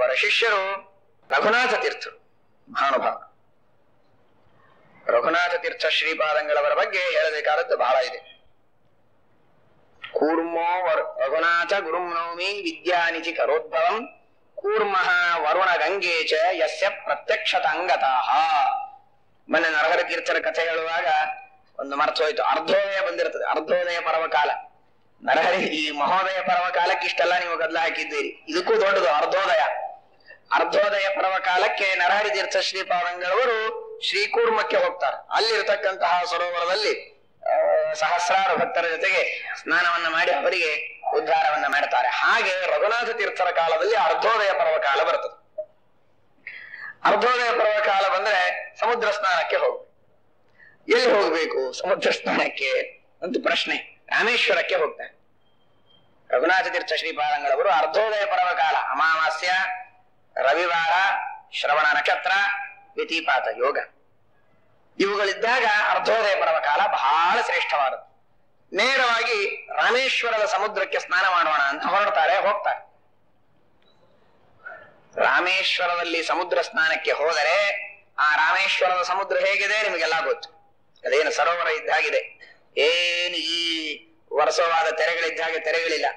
ಅವರ ಶಿಷ್ಯರು ರಘುನಾಥ ತೀರ್ಥರು ಮಹಾನುಭಾವ ರಘುನಾಥ ತೀರ್ಥ ಶ್ರೀಪಾದಂಗಳವರ ಬಗ್ಗೆ ಹೇಳಬೇಕಾದದ್ದು ಬಹಳ ಇದೆ ಕೂರ್ಮೋ ವರ್- ರಘುನಾಥ ಗುರುಂ ನೌಮಿ ವಿದ್ಯಾನಿಧಿ ಕರೋದ್ಭವಂ ಕೂರ್ಮಃ ವರುಣ ಗಂಗೆ ಚ ಯಸ್ಯ ಪ್ರತ್ಯಕ್ಷತಾಂಗತಃ ಮೊನ್ನೆ ನರಹರ ತೀರ್ಥರ ಕಥೆ ಹೇಳುವಾಗ ಒಂದು ಮರ್ತು ಹೋಯ್ತು ಅರ್ಧೋದಯ ಬಂದಿರ್ತದೆ ಅರ್ಧೋದಯ ಪರ್ವಕಾಲ ನರಹರಿ ಈ ಮಹೋದಯ ಪರ್ವಕಾಲಕ್ಕೆ ಇಷ್ಟೆಲ್ಲ ನೀವು ಗದ್ದಲ ಹಾಕಿದ್ದೀರಿ ಇದಕ್ಕೂ ದೊಡ್ಡದು ಅರ್ಧೋದಯ ಅರ್ಧೋದಯ ಪರ್ವಕಾಲಕ್ಕೆ ನರಹರಿ ತೀರ್ಥ ಶ್ರೀಪಾದಂಗಳವರು ಶ್ರೀಕೂರ್ಮಕ್ಕೆ ಹೋಗ್ತಾರೆ ಅಲ್ಲಿರತಕ್ಕಂತಹ ಸರೋವರದಲ್ಲಿ ಆ, ಸಹಸ್ರಾರು ಭಕ್ತರ ಜೊತೆಗೆ ಸ್ನಾನವನ್ನ ಮಾಡಿ ಅವರಿಗೆ ಉದ್ಧಾರವನ್ನ ಮಾಡ್ತಾರೆ ಹಾಗೆ ರಘುನಾಥ ತೀರ್ಥರ ಕಾಲದಲ್ಲಿ ಅರ್ಧೋದಯ ಪರ್ವಕಾಲ ಬರ್ತದೆ ಅರ್ಧೋದಯ ಪರ್ವಕಾಲ ಬಂದ್ರೆ ಸಮುದ್ರ ಸ್ನಾನಕ್ಕೆ ಹೋಗ್ಬೇಕು ಎಲ್ಲಿ ಹೋಗ್ಬೇಕು ಸಮುದ್ರ ಸ್ನಾನಕ್ಕೆ ಅಂತ ಪ್ರಶ್ನೆ ರಾಮೇಶ್ವರಕ್ಕೆ ಹೋಗ್ತಾರೆ ರಘುನಾಥ ತೀರ್ಥ ಶ್ರೀಪಾದಂಗಳವರು ಅರ್ಧೋದಯ ಪರ್ವಕಾಲ ಅಮಾವಾಸ್ಯ ರವಿವಾರ ಶ್ರವಣ ನಕ್ಷತ್ರ ವ್ಯತಿಪಾತ ಯೋಗ ಇವುಗಳಿದ್ದಾಗ ಅರ್ಧೋದಯ ಪರ್ವಕಾಲ ಬಹಳ ಶ್ರೇಷ್ಠವಾದದ್ದು ನೇರವಾಗಿ ರಾಮೇಶ್ವರದ ಸಮುದ್ರಕ್ಕೆ ಸ್ನಾನ ಮಾಡೋಣ ಅಂತ ಹೊರಡ್ತಾರೆ ಹೋಗ್ತಾರೆ ರಾಮೇಶ್ವರದಲ್ಲಿ ಸಮುದ್ರ ಸ್ನಾನಕ್ಕೆ ಹೋದರೆ ಆ ರಾಮೇಶ್ವರದ ಸಮುದ್ರ ಹೇಗಿದೆ ನಿಮಗೆಲ್ಲ ಗೊತ್ತು ಅದೇನು ಸರೋವರ ಇದ್ದಾಗಿದೆ ಏನು ಈ ವರ್ಷವಾದ ತೆರೆಗಳಿದ್ದ ಹಾಗೆ ತೆರೆಗಳಿಲ್ಲ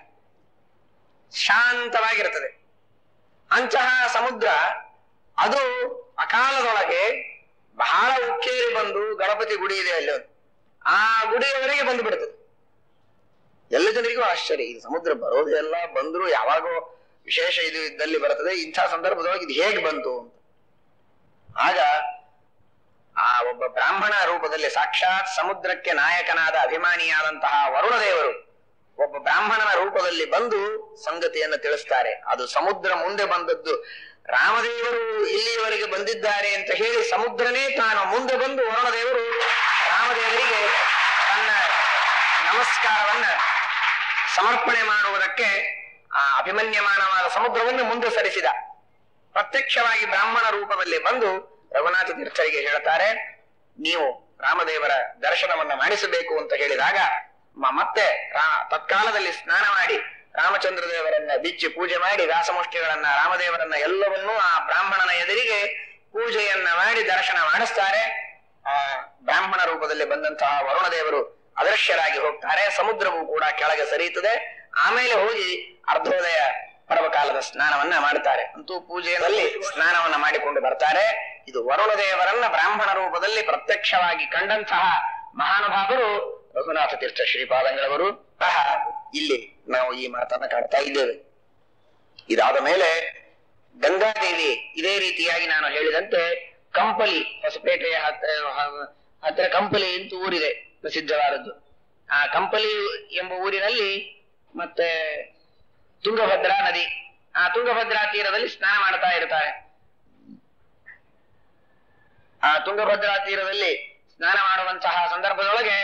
ಶಾಂತವಾಗಿರ್ತದೆ ಅಂತಹ ಸಮುದ್ರ ಅದು ಅಕಾಲದೊಳಗೆ ಬಹಳ ಉಕ್ಕೇರಿ ಬಂದು ಗಣಪತಿ ಗುಡಿ ಇದೆ ಅಲ್ಲಿ ಒಂದು. ಆ ಗುಡಿಯವರೆಗೆ ಬಂದು ಬಿಡ್ತದೆ ಎಲ್ಲ ಜನರಿಗೂ ಆಶ್ಚರ್ಯ ಇದು ಸಮುದ್ರ ಬರೋದು ಎಲ್ಲ ಬಂದ್ರು ಯಾವಾಗೋ ವಿಶೇಷ ಇದು ಇದ್ದಲ್ಲಿ ಬರ್ತದೆ ಇಂಥ ಸಂದರ್ಭದೊಳಗೆ ಇದು ಹೇಗೆ ಬಂತು ಅಂತ ಆಗ ಆ ಒಬ್ಬ ಬ್ರಾಹ್ಮಣ ರೂಪದಲ್ಲಿ ಸಾಕ್ಷಾತ್ ಸಮುದ್ರಕ್ಕೆ ನಾಯಕನಾದ ಅಭಿಮಾನಿಯಾದಂತಹ ವರುಣದೇವರು ಒಬ್ಬ ಬ್ರಾಹ್ಮಣನ ರೂಪದಲ್ಲಿ ಬಂದು ಸಂಗತಿಯನ್ನು ತಿಳಿಸ್ತಾರೆ ಅದು ಸಮುದ್ರ ಮುಂದೆ ಬಂದದ್ದು ರಾಮದೇವರು ಇಲ್ಲಿಯವರೆಗೆ ಬಂದಿದ್ದಾರೆ ಅಂತ ಹೇಳಿ ಸಮುದ್ರನೇ ತಾನು ಮುಂದೆ ಬಂದು ವರುಣದೇವರು ರಾಮದೇವರಿಗೆ ತನ್ನ ನಮಸ್ಕಾರವನ್ನ ಸಮರ್ಪಣೆ ಮಾಡುವುದಕ್ಕೆ ಆ ಅಭಿಮನ್ಯಮಾನವಾದ ಸಮುದ್ರವನ್ನು ಮುಂದೆ ಸರಿಸಿದ ಪ್ರತ್ಯಕ್ಷವಾಗಿ ಬ್ರಾಹ್ಮಣ ರೂಪದಲ್ಲಿ ಬಂದು ರಘುನಾಥ ತೀರ್ಥರಿಗೆ ಹೇಳ್ತಾರೆ ನೀವು ರಾಮದೇವರ ದರ್ಶನವನ್ನ ಮಾಡಿಸಬೇಕು ಅಂತ ಹೇಳಿದಾಗ ಮ- ಮತ್ತೆ ರಾ- ತತ್ಕಾಲದಲ್ಲಿ ಸ್ನಾನ ಮಾಡಿ ರಾಮಚಂದ್ರ ದೇವರನ್ನ ಬಿಚ್ಚಿ ಪೂಜೆ ಮಾಡಿ ವ್ಯಾಸಮುಷ್ಟಿಗಳನ್ನ ರಾಮದೇವರನ್ನ ಎಲ್ಲವನ್ನೂ ಆ ಬ್ರಾಹ್ಮಣನ ಎದುರಿಗೆ ಪೂಜೆಯನ್ನ ಮಾಡಿ ದರ್ಶನ ಮಾಡಿಸ್ತಾರೆ ಆ ಬ್ರಾಹ್ಮಣ ರೂಪದಲ್ಲಿ ಬಂದಂತಹ ವರುಣದೇವರು ಅದೃಶ್ಯರಾಗಿ ಹೋಗ್ತಾರೆ ಸಮುದ್ರವು ಕೂಡ ಕೆಳಗೆ ಸರಿಯುತ್ತದೆ ಆಮೇಲೆ ಹೋಗಿ ಅರ್ಧೋದಯ ಪರ್ವಕಾಲದ ಸ್ನಾನವನ್ನ ಮಾಡ್ತಾರೆ ಅಂತೂ ಪೂಜೆಯಲ್ಲಿ ಸ್ನಾನವನ್ನ ಮಾಡಿಕೊಂಡು ಬರ್ತಾರೆ ಇದು ವರುಣ ದೇವರನ್ನ ಬ್ರಾಹ್ಮಣ ರೂಪದಲ್ಲಿ ಪ್ರತ್ಯಕ್ಷವಾಗಿ ಕಂಡಂತಹ ಮಹಾನುಭಾವರು ರಘುನಾಥ ತೀರ್ಥ ಶ್ರೀಪಾದಂಗಳವರು ಸಹ ಇಲ್ಲಿ ನಾವು ಈ ಮಾತನ್ನ ಕಾಡ್ತಾ ಇದ್ದೇವೆ ಇದಾದ ಮೇಲೆ ಗಂಗಾದೇವಿ ಇದೇ ರೀತಿಯಾಗಿ ನಾನು ಹೇಳಿದಂತೆ ಕಂಪಲಿ ಹೊಸಪೇಟೆಯ ಹತ್ತಿರ ಹತ್ತಿರ ಕಂಪಲಿ ಅಂತ ಊರಿದೆ ಪ್ರಸಿದ್ಧವಾದದ್ದು ಆ ಕಂಪಲಿ ಎಂಬ ಊರಿನಲ್ಲಿ ಮತ್ತೆ ತುಂಗಭದ್ರಾ ನದಿ ಆ ತುಂಗಭದ್ರಾ ತೀರದಲ್ಲಿ ಸ್ನಾನ ಮಾಡ್ತಾ ಇರ್ತಾರೆ ಆ ತುಂಗಭದ್ರಾ ತೀರದಲ್ಲಿ ಸ್ನಾನ ಮಾಡುವಂತಹ ಸಂದರ್ಭದೊಳಗೆ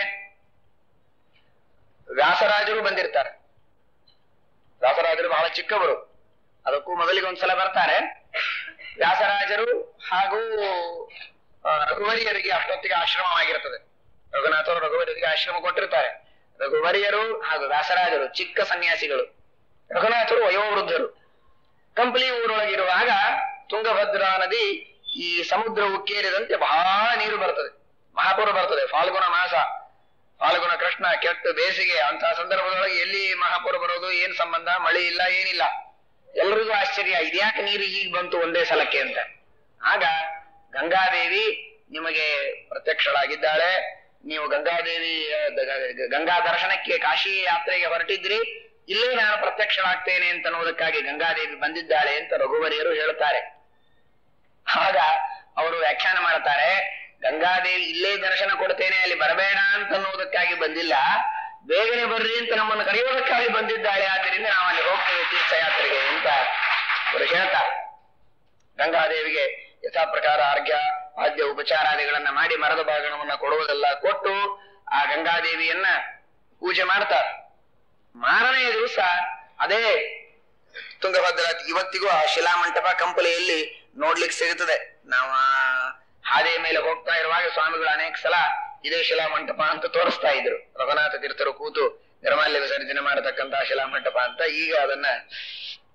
ವ್ಯಾಸರಾಜರು ಬಂದಿರ್ತಾರೆ ವ್ಯಾಸರಾಜರು ಬಹಳ ಚಿಕ್ಕವರು ಅದಕ್ಕೂ ಮೊದಲಿಗೆ ಒಂದ್ಸಲ ಬರ್ತಾರೆ ವ್ಯಾಸರಾಜರು ಹಾಗೂ ಆ, ರಘುವರಿಯರಿಗೆ ಅಷ್ಟೊತ್ತಿಗೆ ಆಶ್ರಮವಾಗಿರುತ್ತದೆ ರಘುನಾಥರು ರಘುವರಿಯರಿಗೆ ಆಶ್ರಮ ಕೊಟ್ಟಿರ್ತಾರೆ ರಘುವರಿಯರು ಹಾಗೂ ವ್ಯಾಸರಾಜರು ಚಿಕ್ಕ ಸನ್ಯಾಸಿಗಳು ರಘುನಾಥರು ವಯೋವೃದ್ಧರು ಕಂಪ್ಲಿ ಊರೊಳಗಿರುವಾಗ ತುಂಗಭದ್ರಾ ನದಿ ಈ ಸಮುದ್ರ ಉಕ್ಕೇರಿದಂತೆ ಬಹಳ ನೀರು ಬರ್ತದೆ ಮಹಾಪುರ ಬರ್ತದೆ ಫಾಲ್ಗುಣ ಮಾಸ ಫಾಲ್ಗುಣ ಕೃಷ್ಣ ಕೆಟ್ಟು ಬೇಸಿಗೆ ಅಂತಹ ಸಂದರ್ಭದೊಳಗೆ ಎಲ್ಲಿ ಮಹಾಪುರ ಬರೋದು ಏನ್ ಸಂಬಂಧ ಮಳೆ ಇಲ್ಲ ಏನಿಲ್ಲ ಎಲ್ರಿಗೂ ಆಶ್ಚರ್ಯ ಇದ್ಯಾಕೆ ನೀರು ಹೀಗೆ ಬಂತು ಒಂದೇ ಸಲಕ್ಕೆ ಅಂತ ಆಗ ಗಂಗಾದೇವಿ ನಿಮಗೆ ಪ್ರತ್ಯಕ್ಷಳಾಗಿದ್ದಾಳೆ ನೀವು ಗಂಗಾದೇವಿ ಆ, ದ- ಗ- ಗಂಗಾ ದರ್ಶನಕ್ಕೆ ಕಾಶಿ ಯಾತ್ರೆಗೆ ಹೊರಟಿದ್ರಿ ಇಲ್ಲೇ ನಾನು ಪ್ರತ್ಯಕ್ಷಳಾಗ್ತೇನೆ ಅಂತ ಅನ್ನೋದಕ್ಕಾಗಿ ಗಂಗಾದೇವಿ ಬಂದಿದ್ದಾಳೆ ಅಂತ ರಘುವರಿಯರು ಹೇಳ್ತಾರೆ ಆಗ ಅವರು ವ್ಯಾಖ್ಯಾನ ಮಾಡ್ತಾರೆ ಗಂಗಾದೇವಿ ಇಲ್ಲೇ ದರ್ಶನ ಕೊಡ್ತೇನೆ ಅಲ್ಲಿ ಬರಬೇಡ ಅಂತ ಅನ್ನೋದಕ್ಕಾಗಿ ಬಂದಿಲ್ಲ ಬೇಗನೆ ಬರ್ರಿ ಅಂತ ನಮ್ಮನ್ನು ಕರೆಯೋದಕ್ಕಾಗಿ ಬಂದಿದ್ದಾಳೆ ಆದ್ದರಿಂದ ನಾವು ಅಲ್ಲಿ ಹೋಗ್ತೇವೆ ತೀರ್ಥಯಾತ್ರೆಗೆ ಅಂತ ಅವರು ಹೇಳ್ತಾರೆ ಗಂಗಾದೇವಿಗೆ ಯಥಾ ಪ್ರಕಾರ ಅರ್ಘ್ಯ ಆದ್ಯ ಉಪಚಾರಾದಿಗಳನ್ನ ಮಾಡಿ ಮರದ ಭಾಗಣವನ್ನ ಕೊಡುವುದೆಲ್ಲ ಕೊಟ್ಟು ಆ ಗಂಗಾದೇವಿಯನ್ನ ಪೂಜೆ ಮಾಡ್ತಾರೆ ಮಾರನೆಯ ದಿವಸ ಅದೇ ತುಂಗಭದ್ರಾ ಇವತ್ತಿಗೂ ಆ ಶಿಲಾಮಂಟಪ ಕಂಪಲಿಯಲ್ಲಿ ನೋಡ್ಲಿಕ್ಕೆ ಸಿಗುತ್ತದೆ ನಾವು ಆ ಹಾದಿಯ ಮೇಲೆ ಹೋಗ್ತಾ ಇರುವಾಗ ಸ್ವಾಮಿಗಳು ಅನೇಕ ಸಲ ಇದೇ ಶಿಲಾಮಂಟಪ ಅಂತ ತೋರಿಸ್ತಾ ಇದ್ರು ರಘುನಾಥ ತೀರ್ಥರು ಕೂತು ನಿರ್ಮಾಲ್ಯ ವಿಸರ್ಜನೆ ಮಾಡತಕ್ಕಂತಹ ಶಿಲಾಮಂಟಪ ಅಂತ ಈಗ ಅದನ್ನ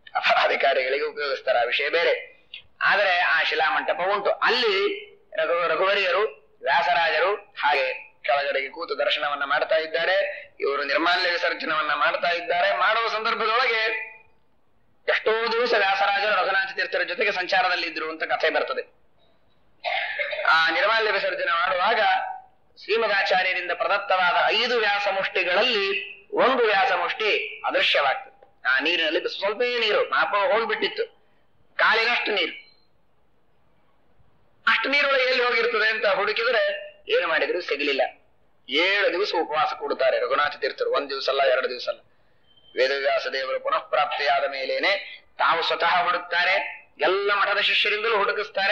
ಅಪರಾಧಿಕಾರಿಗಳಿಗೆ ಉಪಯೋಗಿಸ್ತಾರೆ ಆ ವಿಷಯ ಬೇರೆ ಆದರೆ ಆ ಶಿಲಾಮಂಟಪ ಉಂಟು ಅಲ್ಲಿ ರಘು ರಘುವರಿಯರು ವ್ಯಾಸರಾಜರು ಹಾಗೆ ಕೆಳಗಡೆಗೆ ಕೂತು ದರ್ಶನವನ್ನ ಮಾಡ್ತಾ ಇದ್ದಾರೆ ಇವರು ನಿರ್ಮಾಲ್ಯ ವಿಸರ್ಜನವನ್ನ ಮಾಡ್ತಾ ಇದ್ದಾರೆ ಮಾಡುವ ಸಂದರ್ಭದೊಳಗೆ ಎಷ್ಟೋ ದಿವಸ ವ್ಯಾಸರಾಜರು ರಘುನಾಥ ತೀರ್ಥರ ಜೊತೆಗೆ ಸಂಚಾರದಲ್ಲಿದ್ದರು ಅಂತ ಕಥೆ ಬರ್ತದೆ ಆ ನಿರ್ಮಾಲ್ಯ ವಿಸರ್ಜನೆ ಮಾಡುವಾಗ ಶ್ರೀಮದಾಚಾರ್ಯರಿಂದ ಪ್ರದತ್ತವಾದ ಐದು ವ್ಯಾಸಮುಷ್ಟಿಗಳಲ್ಲಿ ಒಂದು ವ್ಯಾಸಮುಷ್ಟಿ ಅದೃಶ್ಯವಾಗ್ತದೆ ಆ ನೀರಿನಲ್ಲಿ ಸ್ವಲ್ಪ ನೀರು ಮಾಪ ಹೋಗ್ಬಿಟ್ಟಿತ್ತು ಕಾಲಿನಷ್ಟು ನೀರು ಅಷ್ಟು ನೀರೊಳಗೆ ಎಲ್ಲಿ ಹೋಗಿರ್ತದೆ ಅಂತ ಹುಡುಕಿದ್ರೆ ಏನು ಮಾಡಿದ್ರು ಸಿಗಲಿಲ್ಲ ಏಳು ದಿವಸ ಉಪವಾಸ ಕೊಡ್ತಾರೆ ರಘುನಾಥ ತೀರ್ಥರು ಒಂದ್ ದಿವಸ ಅಲ್ಲ ಎರಡು ದಿವಸ ಅಲ್ಲ ವೇದವ್ಯಾಸ ದೇವರು ಪುನಃ ಪ್ರಾಪ್ತಿಯಾದ ಮೇಲೇನೆ ತಾವು ಸ್ವತಃ ಹುಡುಕ್ತಾರೆ ಎಲ್ಲ ಮಠದ ಶಿಷ್ಯರಿಂದಲೂ ಹುಡುಕಿಸ್ತಾರೆ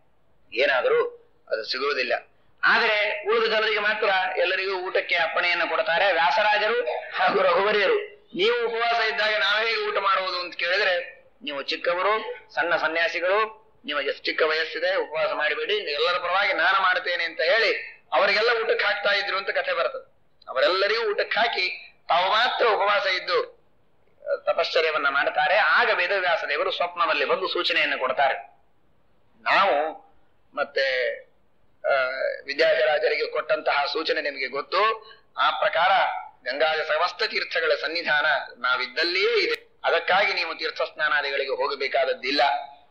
ಏನಾದರೂ ಅದು ಸಿಗುವುದಿಲ್ಲ ಆದರೆ ಉಳಿದ ಜನರಿಗೆ ಮಾತ್ರ ಎಲ್ಲರಿಗೂ ಊಟಕ್ಕೆ ಅಪ್ಪಣೆಯನ್ನು ಕೊಡ್ತಾರೆ ವ್ಯಾಸರಾಜರು ಹಾಗೂ ರಘುವರಿಯರು ನೀವು ಉಪವಾಸ ಇದ್ದಾಗ ನಾವೇ ಹೇಗೆ ಊಟ ಮಾಡುವುದು ಅಂತ ಕೇಳಿದ್ರೆ ನೀವು ಚಿಕ್ಕವರು ಸಣ್ಣ ಸನ್ಯಾಸಿಗಳು ನಿಮಗೆ ಚಿಕ್ಕ ವಯಸ್ಸಿದೆ ಉಪವಾಸ ಮಾಡಬೇಡಿ ಎಲ್ಲರ ಪರವಾಗಿ ನಾನು ಮಾಡ್ತೇನೆ ಅಂತ ಹೇಳಿ ಅವರಿಗೆಲ್ಲ ಊಟಕ್ಕೆ ಹಾಕ್ತಾ ಇದ್ರು ಅಂತ ಕಥೆ ಬರ್ತದೆ ಅವರೆಲ್ಲರಿಗೂ ಊಟಕ್ಕೆ ಹಾಕಿ ತಾವು ಮಾತ್ರ ಉಪವಾಸ ಇದ್ದು ತಪಶ್ಚರ್ಯವನ್ನ ಮಾಡ್ತಾರೆ ಆಗ ವೇದವ್ಯಾಸ ದೇವರು ಸ್ವಪ್ನದಲ್ಲಿ ಬಂದು ಸೂಚನೆಯನ್ನು ಕೊಡ್ತಾರೆ ನಾವು ಮತ್ತೆ ಆ, ವಿದ್ಯಾಧರಾಜರಿಗೆ ಕೊಟ್ಟಂತಹ ಸೂಚನೆ ನಿಮಗೆ ಗೊತ್ತು ಆ ಪ್ರಕಾರ ಗಂಗಾದ ಸಮಸ್ತ ತೀರ್ಥಗಳ ಸನ್ನಿಧಾನ ನಾವಿದ್ದಲ್ಲಿಯೇ ಇದೆ ಅದಕ್ಕಾಗಿ ನೀವು ತೀರ್ಥ ಸ್ನಾನಾದಿಗಳಿಗೆ ಹೋಗಬೇಕಾದದ್ದಿಲ್ಲ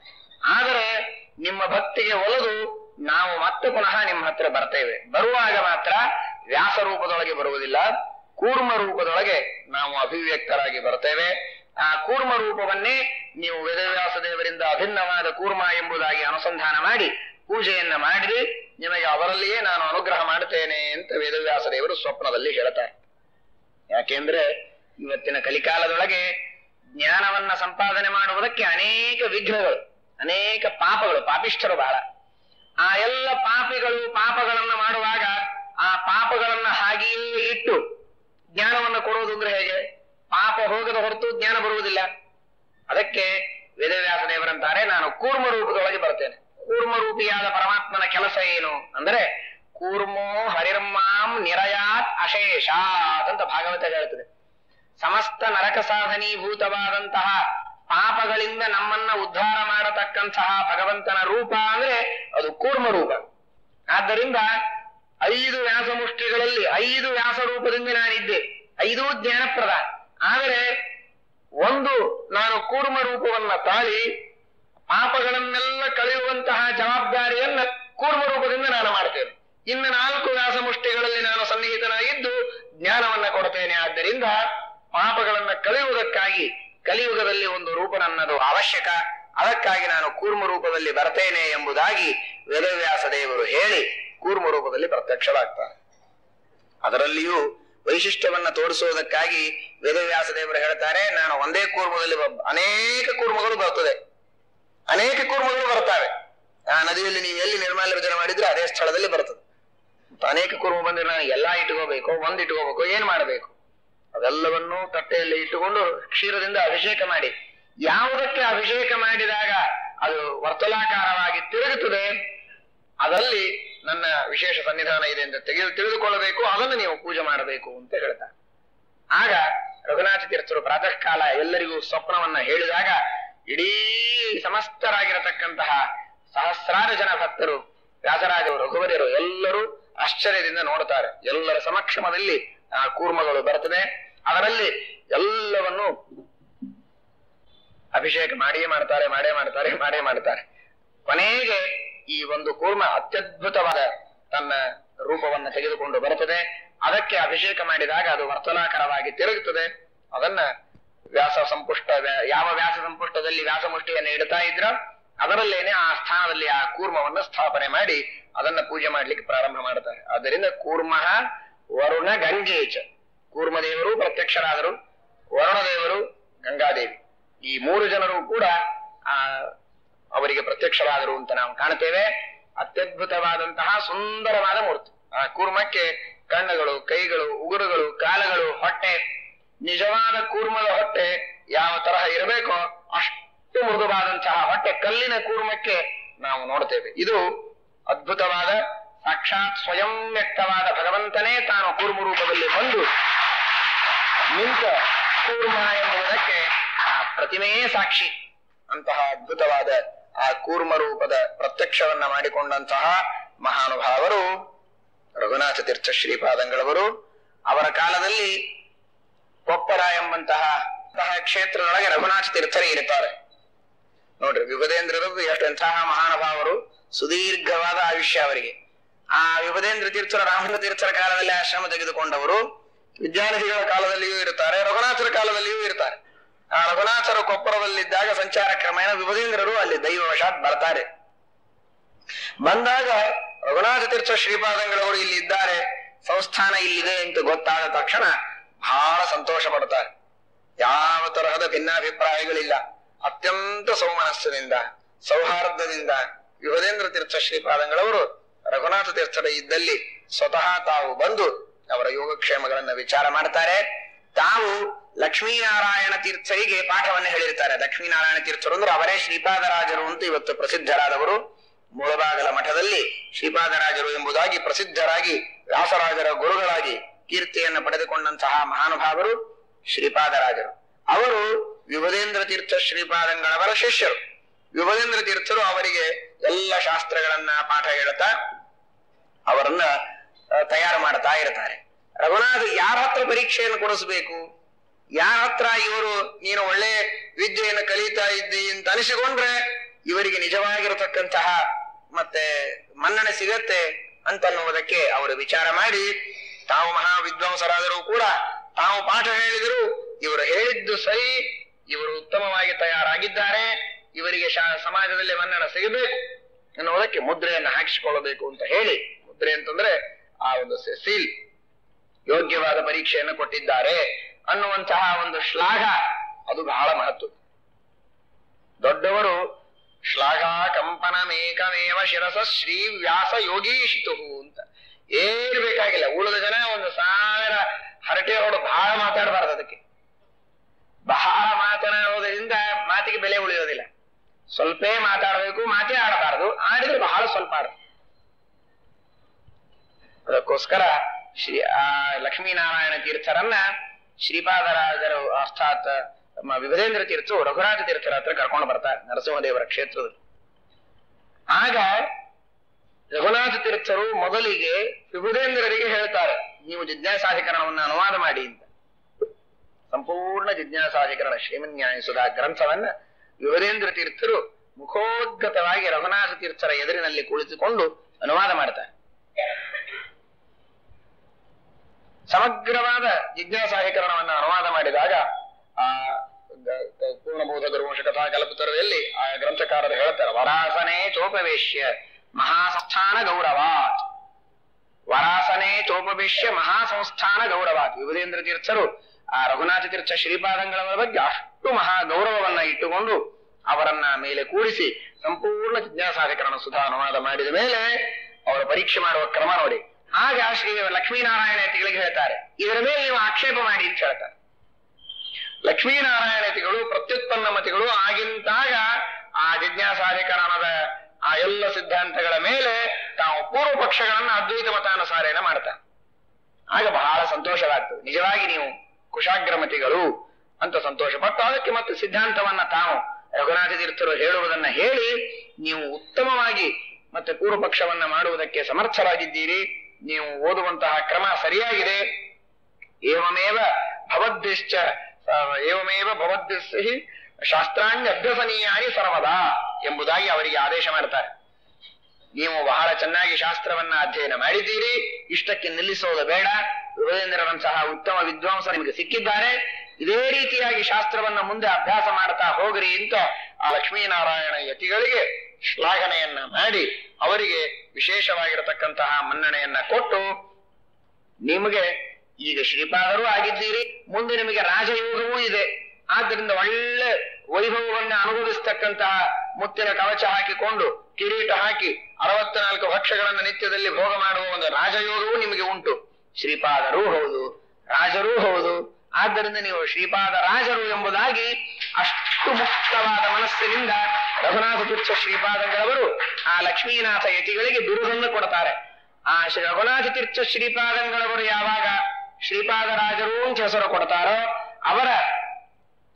ಆದರೆ ನಿಮ್ಮ ಭಕ್ತಿಗೆ ಒಲಿದು ನಾವು ಮತ್ತೆ ಪುನಃ ನಿಮ್ಮ ಹತ್ರ ಬರ್ತೇವೆ ಬರುವಾಗ ಮಾತ್ರ ವ್ಯಾಸ ರೂಪದೊಳಗೆ ಬರುವುದಿಲ್ಲ ಕೂರ್ಮ ರೂಪದೊಳಗೆ ನಾವು ಅಭಿವ್ಯಕ್ತರಾಗಿ ಬರ್ತೇವೆ ಆ ಕೂರ್ಮ ರೂಪವನ್ನೇ ನೀವು ವೇದವ್ಯಾಸ ದೇವರಿಂದ ಅಭಿನ್ನವಾದ ಕೂರ್ಮ ಎಂಬುದಾಗಿ ಅನುಸಂಧಾನ ಮಾಡಿ ಪೂಜೆಯನ್ನ ಮಾಡಿರಿ ನಿಮಗೆ ಅವರಲ್ಲಿಯೇ ನಾನು ಅನುಗ್ರಹ ಮಾಡುತ್ತೇನೆ ಅಂತ ವೇದವ್ಯಾಸ ದೇವರು ಸ್ವಪ್ನದಲ್ಲಿ ಹೇಳ್ತಾರೆ ಯಾಕೆಂದ್ರೆ ಇವತ್ತಿನ ಕಲಿಕಾಲದೊಳಗೆ ಜ್ಞಾನವನ್ನ ಸಂಪಾದನೆ ಮಾಡುವುದಕ್ಕೆ ಅನೇಕ ವಿಘ್ನಗಳು ಅನೇಕ ಪಾಪಗಳು ಪಾಪಿಷ್ಠರು ಬಹಳ ಆ ಎಲ್ಲ ಪಾಪಿಗಳು ಪಾಪಗಳನ್ನ ಮಾಡುವಾಗ ಆ ಪಾಪಗಳನ್ನ ಹಾಗೆಯೇ ಇಟ್ಟು ಜ್ಞಾನವನ್ನು ಕೊಡುವುದು ಅಂದ್ರೆ ಹೇಗೆ ಪಾಪ ಹೋಗದ ಹೊರತು ಜ್ಞಾನ ಬರುವುದಿಲ್ಲ ಅದಕ್ಕೆ ವೇದವ್ಯಾಸ ದೇವರಂತಾರೆ ನಾನು ಕೂರ್ಮ ರೂಪದೊಳಗೆ ಬರ್ತೇನೆ ಕೂರ್ಮ ರೂಪಿಯಾದ ಪರಮಾತ್ಮನ ಕೆಲಸ ಏನು ಅಂದ್ರೆ ಕೂರ್ಮೋ ಹರಿರ್ಮಾಂ ನಿರಯಾತ್ ಅಶೇಷಾತ್ ಅಂತ ಭಾಗವತ ಹೇಳ್ತದೆ ಸಮಸ್ತ ನರಕ ಸಾಧನೀಭೂತವಾದಂತಹ ಪಾಪಗಳಿಂದ ನಮ್ಮನ್ನ ಉದ್ಧಾರ ಮಾಡತಕ್ಕಂತಹ ಭಗವಂತನ ರೂಪ ಅಂದ್ರೆ ಅದು ಕೂರ್ಮ ರೂಪ ಆದ್ದರಿಂದ ಐದು ವ್ಯಾಸಮುಷ್ಟಿಗಳಲ್ಲಿ ಐದು ವ್ಯಾಸ ರೂಪದಿಂದ ನಾನಿದ್ದೆ ಐದೂ ಜ್ಞಾನಪ್ರದ ಆದರೆ ಒಂದು ನಾನು ಕೂರ್ಮ ರೂಪವನ್ನ ತಾಳಿ ಪಾಪಗಳನ್ನೆಲ್ಲ ಕಳೆಯುವಂತಹ ಜವಾಬ್ದಾರಿಯನ್ನ ಕೂರ್ಮ ರೂಪದಿಂದ ನಾನು ಮಾಡ್ತೇನೆ ಇನ್ನು ನಾಲ್ಕು ವ್ಯಾಸಮುಷ್ಟಿಗಳಲ್ಲಿ ನಾನು ಸನ್ನಿಹಿತನಾಗಿದ್ದು ಜ್ಞಾನವನ್ನ ಕೊಡ್ತೇನೆ ಆದ್ದರಿಂದ ಪಾಪಗಳನ್ನ ಕಳೆಯುವುದಕ್ಕಾಗಿ ಕಲಿಯುಗದಲ್ಲಿ ಒಂದು ರೂಪ ನನ್ನದು ಅವಶ್ಯಕ ಅದಕ್ಕಾಗಿ ನಾನು ಕೂರ್ಮ ರೂಪದಲ್ಲಿ ಬರ್ತೇನೆ ಎಂಬುದಾಗಿ ವೇದವ್ಯಾಸ ದೇವರು ಹೇಳಿ ಕೂರ್ಮ ರೂಪದಲ್ಲಿ ಪ್ರತ್ಯಕ್ಷರಾಗ್ತಾರೆ ಅದರಲ್ಲಿಯೂ ವೈಶಿಷ್ಟ್ಯವನ್ನ ತೋರಿಸುವುದಕ್ಕಾಗಿ ವೇದವ್ಯಾಸ ದೇವರು ಹೇಳ್ತಾರೆ ನಾನು ಒಂದೇ ಕೂರ್ಮದಲ್ಲಿ ಬ- ಅನೇಕ ಕೂರ್ಮಗಳು ಬರ್ತದೆ ಅನೇಕ ಕೂರ್ಮಗಳು ಬರ್ತವೆ ಆ ನದಿಯಲ್ಲಿ ನೀವು ಎಲ್ಲಿ ನಿರ್ಮಾಲ್ಯ ವಿಜಯ ಮಾಡಿದ್ರೆ ಅದೇ ಸ್ಥಳದಲ್ಲಿ ಬರ್ತದೆ ಮತ್ತೆ ಅನೇಕ ಕೂರ್ಮ ಬಂದ್ರೆ ನಾನು ಎಲ್ಲಾ ಇಟ್ಕೋಬೇಕು ಒಂದ್ ಇಟ್ಕೋಬೇಕು ಏನ್ ಮಾಡಬೇಕು ಅದೆಲ್ಲವನ್ನೂ ತಟ್ಟೆಯಲ್ಲಿ ಇಟ್ಟುಕೊಂಡು ಕ್ಷೀರದಿಂದ ಅಭಿಷೇಕ ಮಾಡಿ ಯಾವುದಕ್ಕೆ ಅಭಿಷೇಕ ಮಾಡಿದಾಗ ಅದು ವರ್ತಲಾಕಾರವಾಗಿ ತಿರುಗುತ್ತದೆ ಅದರಲ್ಲಿ ನನ್ನ ವಿಶೇಷ ಸನ್ನಿಧಾನ ಇದೆ ಅಂತ ತೆಗೆದು ತಿಳಿದುಕೊಳ್ಳಬೇಕು ಅದನ್ನು ನೀವು ಪೂಜೆ ಮಾಡಬೇಕು ಅಂತ ಹೇಳ್ತಾರೆ ಆಗ ರಘುನಾಥ ತೀರ್ಥರು ಪ್ರಾತಃ ಕಾಲ ಎಲ್ಲರಿಗೂ ಸ್ವಪ್ನವನ್ನ ಹೇಳಿದಾಗ ಇಡೀ ಸಮಸ್ತರಾಗಿರತಕ್ಕಂತಹ ಸಹಸ್ರಾರು ಜನ ಭಕ್ತರು ವ್ಯಾಸರಾಜರು ರಘುವರಿಯರು ಎಲ್ಲರೂ ಆಶ್ಚರ್ಯದಿಂದ ನೋಡುತ್ತಾರೆ ಎಲ್ಲರ ಸಮಕ್ಷಮದಲ್ಲಿ ಆ ಕೂರ್ಮಗಳು ಬರ್ತದೆ ಅದರಲ್ಲಿ ಎಲ್ಲವನ್ನು ಅಭಿಷೇಕ ಮಾಡಿಯೇ ಮಾಡ್ತಾರೆ ಮಾಡೇ ಮಾಡ್ತಾರೆ ಮಾಡೇ ಮಾಡ್ತಾರೆ ಕೊನೆಗೆ ಈ ಒಂದು ಕೂರ್ಮ ಅತ್ಯದ್ಭುತವಾದ ತನ್ನ ರೂಪವನ್ನು ತೆಗೆದುಕೊಂಡು ಬರುತ್ತದೆ ಅದಕ್ಕೆ ಅಭಿಷೇಕ ಮಾಡಿದಾಗ ಅದು ವರ್ತನಾಕರವಾಗಿ ತಿರುಗುತ್ತದೆ ಅದನ್ನ ವ್ಯಾಸ ಸಂಪುಷ್ಟ ವ್ಯಾ- ಯಾವ ವ್ಯಾಸ ಸಂಪುಷ್ಟದಲ್ಲಿ ವ್ಯಾಸಮುಷ್ಟಿಯನ್ನು ಇಡ್ತಾ ಇದ್ರ ಅದರಲ್ಲೇನೆ ಆ ಸ್ಥಾನದಲ್ಲಿ ಆ ಕೂರ್ಮವನ್ನು ಸ್ಥಾಪನೆ ಮಾಡಿ ಅದನ್ನ ಪೂಜೆ ಮಾಡ್ಲಿಕ್ಕೆ ಪ್ರಾರಂಭ ಮಾಡ್ತಾರೆ ಆದ್ದರಿಂದ ಕೂರ್ಮ ವರುಣ ಗಂಗೇಚ ಕೂರ್ಮದೇವರು ಪ್ರತ್ಯಕ್ಷರಾದರು ವರುಣದೇವರು ಗಂಗಾದೇವಿ ಈ ಮೂರು ಜನರು ಕೂಡ ಆ ಅವರಿಗೆ ಪ್ರತ್ಯಕ್ಷರಾದರು ಅಂತ ನಾವು ಕಾಣುತ್ತೇವೆ ಅತ್ಯದ್ಭುತವಾದಂತಹ ಸುಂದರವಾದ ಮೂರ್ತಿ ಆ ಕೂರ್ಮಕ್ಕೆ ಕಣ್ಣುಗಳು ಕೈಗಳು ಉಗುರುಗಳು ಕಾಲುಗಳು ಹೊಟ್ಟೆ ನಿಜವಾದ ಕೂರ್ಮದ ಹೊಟ್ಟೆ ಯಾವ ತರಹ ಇರಬೇಕೋ ಅಷ್ಟು ಮೃದುವಾದಂತಹ ಹೊಟ್ಟೆ ಕಲ್ಲಿನ ಕೂರ್ಮಕ್ಕೆ ನಾವು ನೋಡ್ತೇವೆ ಇದು ಅದ್ಭುತವಾದ ಸಾಕ್ಷಾತ್ ಸ್ವಯಂ ವ್ಯಕ್ತವಾದ ಭಗವಂತನೇ ತಾನು ಕೂರ್ಮ ರೂಪದಲ್ಲಿ ಬಂದು ನಿಂತ ಕೂರ್ಮ ಎಂಬುದಕ್ಕೆ ಆ ಪ್ರತಿಮೆಯೇ ಸಾಕ್ಷಿ ಅಂತಹ ಅದ್ಭುತವಾದ ಆ ಕೂರ್ಮ ರೂಪದ ಪ್ರತ್ಯಕ್ಷವನ್ನ ಮಾಡಿಕೊಂಡಂತಹ ಮಹಾನುಭಾವರು ರಘುನಾಥ ತೀರ್ಥ ಶ್ರೀಪಾದಂಗಳವರು ಅವರ ಕಾಲದಲ್ಲಿ ಕೊಪ್ಪರ ಎಂಬಂತಹ ಅಂತಹ ಕ್ಷೇತ್ರದೊಳಗೆ ರಘುನಾಥ ತೀರ್ಥರೇ ಇರುತ್ತಾರೆ ನೋಡ್ರಿ ವಿಭದೇಂದ್ರರದ್ದು ಎಷ್ಟೆಂತಹ ಮಹಾನುಭಾವರು ಸುದೀರ್ಘವಾದ ಆಯುಷ್ಯ ಅವರಿಗೆ ಆ ವಿಭದೇಂದ್ರ ತೀರ್ಥರ ರಾಮಚಂದ್ರ ತೀರ್ಥರ ಕಾಲದಲ್ಲಿ ಆಶ್ರಮ ತೆಗೆದುಕೊಂಡವರು ವಿದ್ಯಾನಿಧಿಗಳ ಕಾಲದಲ್ಲಿಯೂ ಇರುತ್ತಾರೆ ರಘುನಾಥರ ಕಾಲದಲ್ಲಿಯೂ ಇರ್ತಾರೆ ಆ ರಘುನಾಥರು ಕೊಪ್ಪರದಲ್ಲಿದ್ದಾಗ ಸಂಚಾರ ಕ್ರಮೇಣ ವಿಭದೇಂದ್ರರು ಅಲ್ಲಿ ದೈವವಶಾತ್ ಬರ್ತಾರೆ ಬಂದಾಗ ರಘುನಾಥ ತೀರ್ಥ ಶ್ರೀಪಾದಂಗಳವರು ಇಲ್ಲಿ ಇದ್ದಾರೆ ಸಂಸ್ಥಾನ ಇಲ್ಲಿದೆ ಅಂತ ಗೊತ್ತಾದ ತಕ್ಷಣ ಬಹಳ ಸಂತೋಷ ಪಡ್ತಾರೆ ಯಾವ ತರಹದ ಭಿನ್ನಾಭಿಪ್ರಾಯಗಳಿಲ್ಲ ಅತ್ಯಂತ ಸೌಮನಸ್ಸಿನಿಂದ ಸೌಹಾರ್ದದಿಂದ ಯುವದೇಂದ್ರ ತೀರ್ಥ ಶ್ರೀಪಾದಂಗಳವರು ರಘುನಾಥ ತೀರ್ಥರ ಇದ್ದಲ್ಲಿ ಸ್ವತಃ ತಾವು ಬಂದು ಅವರ ಯೋಗಕ್ಷೇಮಗಳನ್ನ ವಿಚಾರ ಮಾಡ್ತಾರೆ ತಾವು ಲಕ್ಷ್ಮೀನಾರಾಯಣ ತೀರ್ಥರಿಗೆ ಪಾಠವನ್ನು ಹೇಳಿರ್ತಾರೆ ಲಕ್ಷ್ಮೀನಾರಾಯಣ ತೀರ್ಥರು ಅಂದ್ರೆ ಅವರೇ ಶ್ರೀಪಾದರಾಜರು ಅಂತ ಇವತ್ತು ಪ್ರಸಿದ್ಧರಾದವರು ಮುಳಬಾಗಲ ಮಠದಲ್ಲಿ ಶ್ರೀಪಾದರಾಜರು ಎಂಬುದಾಗಿ ಪ್ರಸಿದ್ಧರಾಗಿ ವ್ಯಾಸರಾಜರ ಗುರುಗಳಾಗಿ ಕೀರ್ತಿಯನ್ನು ಪಡೆದುಕೊಂಡಂತಹ ಮಹಾನುಭಾವರು ಶ್ರೀಪಾದರಾಜರು ಅವರು ವಿಭದೇಂದ್ರ ತೀರ್ಥ ಶ್ರೀಪಾದಂಗಳವರ ಶಿಷ್ಯರು ವಿಭದೇಂದ್ರ ತೀರ್ಥರು ಅವರಿಗೆ ಎಲ್ಲ ಶಾಸ್ತ್ರಗಳನ್ನ ಪಾಠ ಹೇಳ್ತಾ ಅವರನ್ನ ಆ, ತಯಾರು ಮಾಡ್ತಾ ಇರ್ತಾರೆ ರಘುನಾಥ್ ಯಾರ ಹತ್ರ ಪರೀಕ್ಷೆಯನ್ನು ಕೊಡಿಸ್ಬೇಕು ಯಾರ ಹತ್ರ ಇವರು ನೀನು ಒಳ್ಳೆ ವಿದ್ಯೆಯನ್ನು ಕಲಿತಾ ಇದ್ದಿ ಅಂತ ಅನಿಸಿಕೊಂಡ್ರೆ ಇವರಿಗೆ ನಿಜವಾಗಿರತಕ್ಕಂತಹ ಮತ್ತೆ ಮನ್ನಣೆ ಸಿಗತ್ತೆ ಅಂತನ್ನುವುದಕ್ಕೆ ಅವರು ವಿಚಾರ ಮಾಡಿ ತಾವು ಮಹಾ ವಿದ್ವಾಂಸರಾದರೂ ಕೂಡ ತಾವು ಪಾಠ ಹೇಳಿದರು ಇವರು ಹೇಳಿದ್ದು ಸರಿ ಇವರು ಉತ್ತಮವಾಗಿ ತಯಾರಾಗಿದ್ದಾರೆ ಇವರಿಗೆ ಶಾ- ಸಮಾಜದಲ್ಲಿ ಮನ್ನಣ ಸಿಗಬೇಕು ಎನ್ನುವುದಕ್ಕೆ ಮುದ್ರೆಯನ್ನು ಹಾಕಿಸಿಕೊಳ್ಳಬೇಕು ಅಂತ ಹೇಳಿ ಮುದ್ರೆ ಅಂತಂದ್ರೆ ಆ ಒಂದು ಸೀಲ್ ಯೋಗ್ಯವಾದ ಪರೀಕ್ಷೆಯನ್ನು ಕೊಟ್ಟಿದ್ದಾರೆ ಅನ್ನುವಂತಹ ಒಂದು ಶ್ಲಾಘ ಅದು ಬಹಳ ಮಹತ್ವ ದೊಡ್ಡವರು ಶ್ಲಾಘ ಕಂಪನಮೇಕಮೇವ ಶಿರಸ ಶ್ರೀ ವ್ಯಾಸ ಯೋಗೀಶಿತು ಅಂತ ಏನು ಬೇಕಾಗಿಲ್ಲ ಉಳಿದ ಜನ ಒಂದು ಸಾವಿರ ಹರಟೆ ಹೊಡು ಬಹಳ ಮಾತಾಡಬಾರದು ಅದಕ್ಕೆ ಬಹಳ ಮಾತನಾಡುವುದರಿಂದ ಮಾತಿಗೆ ಬೆಲೆ ಉಳಿಯೋದಿಲ್ಲ ಸ್ವಲ್ಪೇ ಮಾತಾಡಬೇಕು ಮಾತೇ ಆಡಬಾರದು ಆಡಿದ್ರೆ ಬಹಳ ಸ್ವಲ್ಪ ಆಡ ಅದಕ್ಕೋಸ್ಕರ ಶ್ರೀ ಆ ಲಕ್ಷ್ಮೀನಾರಾಯಣ ತೀರ್ಥರನ್ನ ಶ್ರೀಪಾದರಾಜರು ಅರ್ಥಾತ್ ನಮ್ಮ ವಿಭದೇಂದ್ರ ತೀರ್ಥರು ರಘುರಾಜ ತೀರ್ಥರ ಹತ್ರ ಕರ್ಕೊಂಡು ಬರ್ತಾರೆ ನರಸಿಂಹದೇವರ ಕ್ಷೇತ್ರದಲ್ಲಿ ಆಗ ರಘುನಾಥ ತೀರ್ಥರು ಮೊದಲಿಗೆ ವಿಭುಧೇಂದ್ರರಿಗೆ ಹೇಳ್ತಾರೆ ನೀವು ಜಿಜ್ಞಾಸಾಧಿಕರಣವನ್ನು ಅನುವಾದ ಮಾಡಿ ಅಂತ ಸಂಪೂರ್ಣ ಜಿಜ್ಞಾಸಾಧಿಕರಣ ಶ್ರೀಮನ್ಯಾಯ ಸುಧಾ ಗ್ರಂಥವನ್ನ ವಿವರೇಂದ್ರ ತೀರ್ಥರು ಮುಖೋದ್ಗತವಾಗಿ ರಘುನಾಥ ತೀರ್ಥರ ಎದುರಿನಲ್ಲಿ ಕುಳಿತುಕೊಂಡು ಅನುವಾದ ಮಾಡ್ತಾರೆ ಸಮಗ್ರವಾದ ಜಿಜ್ಞಾಸಾಧಿಕರಣವನ್ನು ಅನುವಾದ ಮಾಡಿದಾಗ ಆ ಗ- ಗ- ಪೂರ್ಣಬೋಧ ದುರ್ವಂಶ ಕಥಾ ಕಲ್ಪತರದಲ್ಲಿ ಆ ಗ್ರಂಥಕಾರರು ಹೇಳ್ತಾರೆ ವರಾಸನೆ ಚೋಪವೇಶ್ಯ ಮಹಾಸಂಸ್ಥಾನ ಗೌರವಾತ್ ವರಾಸನೆ ಚೋಪವೇಶ್ಯ ಮಹಾಸಂಸ್ಥಾನ ಗೌರವಾತ್ ವಿಭುಧೇಂದ್ರ ತೀರ್ಥರು ಆ ರಘುನಾಥ ತೀರ್ಥ ಶ್ರೀಪಾದಂಗಳವರ ಬಗ್ಗೆ ಅಷ್ಟು ಮಹಾ ಗೌರವವನ್ನ ಇಟ್ಟುಕೊಂಡು ಅವರನ್ನ ಮೇಲೆ ಕೂಡಿಸಿ ಸಂಪೂರ್ಣ ಜಿಜ್ಞಾಸಾಧಿಕರಣ ಸುಧಾ ಅನುವಾದ ಮಾಡಿದ ಮೇಲೆ ಅವರ ಪರೀಕ್ಷೆ ಮಾಡುವ ಕ್ರಮ ನೋಡಿ ಆಗ ಶ್ರೀ ಲಕ್ಷ್ಮೀನಾರಾಯಣತಿಗಳಿಗೆ ಹೇಳ್ತಾರೆ ಇದರ ಮೇಲೆ ನೀವು ಆಕ್ಷೇಪ ಮಾಡಿ ಅಂತ ಹೇಳ್ತಾರೆ ಲಕ್ಷ್ಮೀನಾರಾಯಣತಿಗಳು ಪ್ರತ್ಯುತ್ಪನ್ನ ಮತಿಗಳು ಆಗಿಂತಾಗ ಆ ಜಿಜ್ಞಾಸಾಧಿಕರಣದ ಆ ಎಲ್ಲ ಸಿದ್ಧಾಂತಗಳ ಮೇಲೆ ತಾವು ಪೂರ್ವ ಪಕ್ಷಗಳನ್ನ ಅದ್ವೈತ ಮತಾನುಸಾರೇನ ಮಾಡ್ತಾರೆ ಆಗ ಬಹಳ ಸಂತೋಷವಾಗ್ತದೆ ನಿಜವಾಗಿ ನೀವು ಕುಶಾಗ್ರಮತಿಗಳು ಅಂತ ಸಂತೋಷ ಪಟ್ಟು ಅದಕ್ಕೆ ಮತ್ತೆ ಸಿದ್ಧಾಂತವನ್ನ ತಾವು ರಘುನಾಥ ತೀರ್ಥರು ಹೇಳುವುದನ್ನ ಹೇಳಿ ನೀವು ಉತ್ತಮವಾಗಿ ಮತ್ತೆ ಪೂರ್ವ ಪಕ್ಷವನ್ನ ಮಾಡುವುದಕ್ಕೆ ಸಮರ್ಥರಾಗಿದ್ದೀರಿ ನೀವು ಓದುವಂತಹ ಕ್ರಮ ಸರಿಯಾಗಿದೆ ಏವಮೇವ ಭವದ್ದಿಶ್ಚ ಆ, ಏವಮೇವ ಭವದ್ದಿಸ್ಸಿ ಶಾಸ್ತ್ರಾಂಗ ಅಭ್ಯಸನೀಯಾನಿ ಸರ್ವದಾ ಎಂಬುದಾಗಿ ಅವರಿಗೆ ಆದೇಶ ಮಾಡ್ತಾರೆ ನೀವು ಬಹಳ ಚೆನ್ನಾಗಿ ಶಾಸ್ತ್ರವನ್ನ ಅಧ್ಯಯನ ಮಾಡಿದ್ದೀರಿ ಇಷ್ಟಕ್ಕೆ ನಿಲ್ಲಿಸೋದು ಬೇಡ ವಿಭೇಂದ್ರರಂತಹ ಉತ್ತಮ ವಿದ್ವಾಂಸ ನಿಮಗೆ ಸಿಕ್ಕಿದ್ದಾರೆ ಇದೇ ರೀತಿಯಾಗಿ ಶಾಸ್ತ್ರವನ್ನ ಮುಂದೆ ಅಭ್ಯಾಸ ಮಾಡ್ತಾ ಹೋಗ್ರಿ ಅಂತ ಆ ಲಕ್ಷ್ಮೀನಾರಾಯಣ ಯತಿಗಳಿಗೆ ಶ್ಲಾಘನೆಯನ್ನ ಮಾಡಿ ಅವರಿಗೆ ವಿಶೇಷವಾಗಿರತಕ್ಕಂತಹ ಮನ್ನಣೆಯನ್ನ ಕೊಟ್ಟು ನಿಮಗೆ ಈಗ ಶ್ರೀಪಾದರು ಆಗಿದ್ದೀರಿ ಮುಂದೆ ನಿಮಗೆ ರಾಜಯೋಗವೂ ಇದೆ ಆದ್ದರಿಂದ ಒಳ್ಳೆ ವೈಭವವನ್ನ ಅನುಭವಿಸ್ತಕ್ಕಂತಹ ಮುತ್ತಿನ ಕವಚ ಹಾಕಿಕೊಂಡು ಕಿರೀಟ ಹಾಕಿ ಅರವತ್ನಾಲ್ಕು ಭಕ್ಷಗಳನ್ನ ನಿತ್ಯದಲ್ಲಿ ಭೋಗ ಮಾಡುವ ಒಂದು ರಾಜಯೋಗವೂ ನಿಮಗೆ ಉಂಟು ಶ್ರೀಪಾದರು ಹೌದು ರಾಜರೂ ಹೌದು ಆದ್ದರಿಂದ ನೀವು ಶ್ರೀಪಾದ ರಾಜರು ಎಂಬುದಾಗಿ ಅಷ್ಟು ಮುಕ್ತವಾದ ಮನಸ್ಸಿನಿಂದ ರಘುನಾಥ ತೀರ್ಥ ಶ್ರೀಪಾದಂಗಳವರು ಆ ಲಕ್ಷ್ಮೀನಾಥ ಯತಿಗಳಿಗೆ ಬಿರುದನ್ನು ಕೊಡ್ತಾರೆ ಆ ಶ್ರೀ ರಘುನಾಥ ತೀರ್ಥ ಶ್ರೀಪಾದಂಗಳವರು ಯಾವಾಗ ಶ್ರೀಪಾದರಾಜರು ಅಂತ ಹೆಸರು ಕೊಡ್ತಾರೋ ಅವರ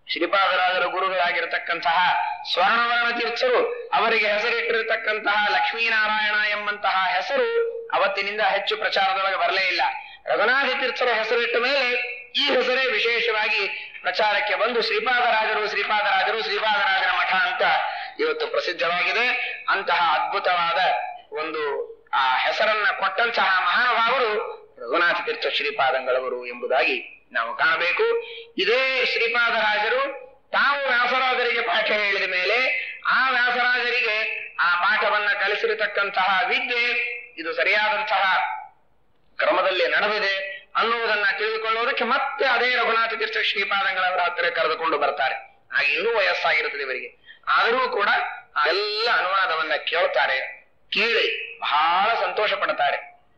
ಶ್ರೀಪಾದರಾಜರ ಗುರುಗಳಾಗಿರತಕ್ಕಂತಹ ಸ್ವರ್ಣವರ್ಣ ತೀರ್ಥರು ಅವರಿಗೆ ಹೆಸರಿಟ್ಟಿರತಕ್ಕಂತಹ ಲಕ್ಷ್ಮೀನಾರಾಯಣ ಎಂಬಂತಹ ಹೆಸರು ಅವತ್ತಿನಿಂದ ಹೆಚ್ಚು ಪ್ರಚಾರದೊಳಗೆ ಬರಲೇ ಇಲ್ಲ ರಘುನಾಥ ತೀರ್ಥರ ಹೆಸರಿಟ್ಟ ಮೇಲೆ ಈ ಹೆಸರೇ ವಿಶೇಷವಾಗಿ ಪ್ರಚಾರಕ್ಕೆ ಬಂದು ಶ್ರೀಪಾದರಾಜರು ಶ್ರೀಪಾದರಾಜರು ಶ್ರೀಪಾದರಾಜರ ಮಠ ಅಂತ ಇವತ್ತು ಪ್ರಸಿದ್ಧವಾಗಿದೆ ಅಂತಹ ಅದ್ಭುತವಾದ ಒಂದು ಆ ಹೆಸರನ್ನ ಕೊಟ್ಟಂತಹ ಮಹಾನುಭಾವರು ರಘುನಾಥ ತೀರ್ಥ ಶ್ರೀಪಾದಂಗಳವರು ಎಂಬುದಾಗಿ ನಾವು ಕಾಣಬೇಕು ಇದೇ ಶ್ರೀಪಾದರಾಜರು ತಾವು ವ್ಯಾಸರಾಜರಿಗೆ ಪಾಠ ಹೇಳಿದ ಮೇಲೆ ಆ ವ್ಯಾಸರಾಜರಿಗೆ ಆ ಪಾಠವನ್ನ ಕಲಿಸಿರತಕ್ಕಂತಹ ವಿದ್ಯೆ ಇದು ಸರಿಯಾದಂತಹ ಕ್ರಮದಲ್ಲಿ ನಡೆದಿದೆ ಅನ್ನುವುದನ್ನ ತಿಳಿದುಕೊಳ್ಳುವುದಕ್ಕೆ ಮತ್ತೆ ಅದೇ ರಘುನಾಥ ತೀರ್ಥ ಶ್ರೀಪಾದಂಗಳವರ ಹತ್ತಿರ ಕರೆದುಕೊಂಡು ಬರ್ತಾರೆ ಆಗ ಇನ್ನೂ ವಯಸ್ಸಾಗಿರುತ್ತದೆ ಇವರಿಗೆ ಆದರೂ ಕೂಡ ಆ ಎಲ್ಲ ಅನುವಾದವನ್ನ ಕೇಳ್ತಾರೆ ಕೇಳಿ ಬಹಳ ಸಂತೋಷ ಪಡ್ತಾರೆ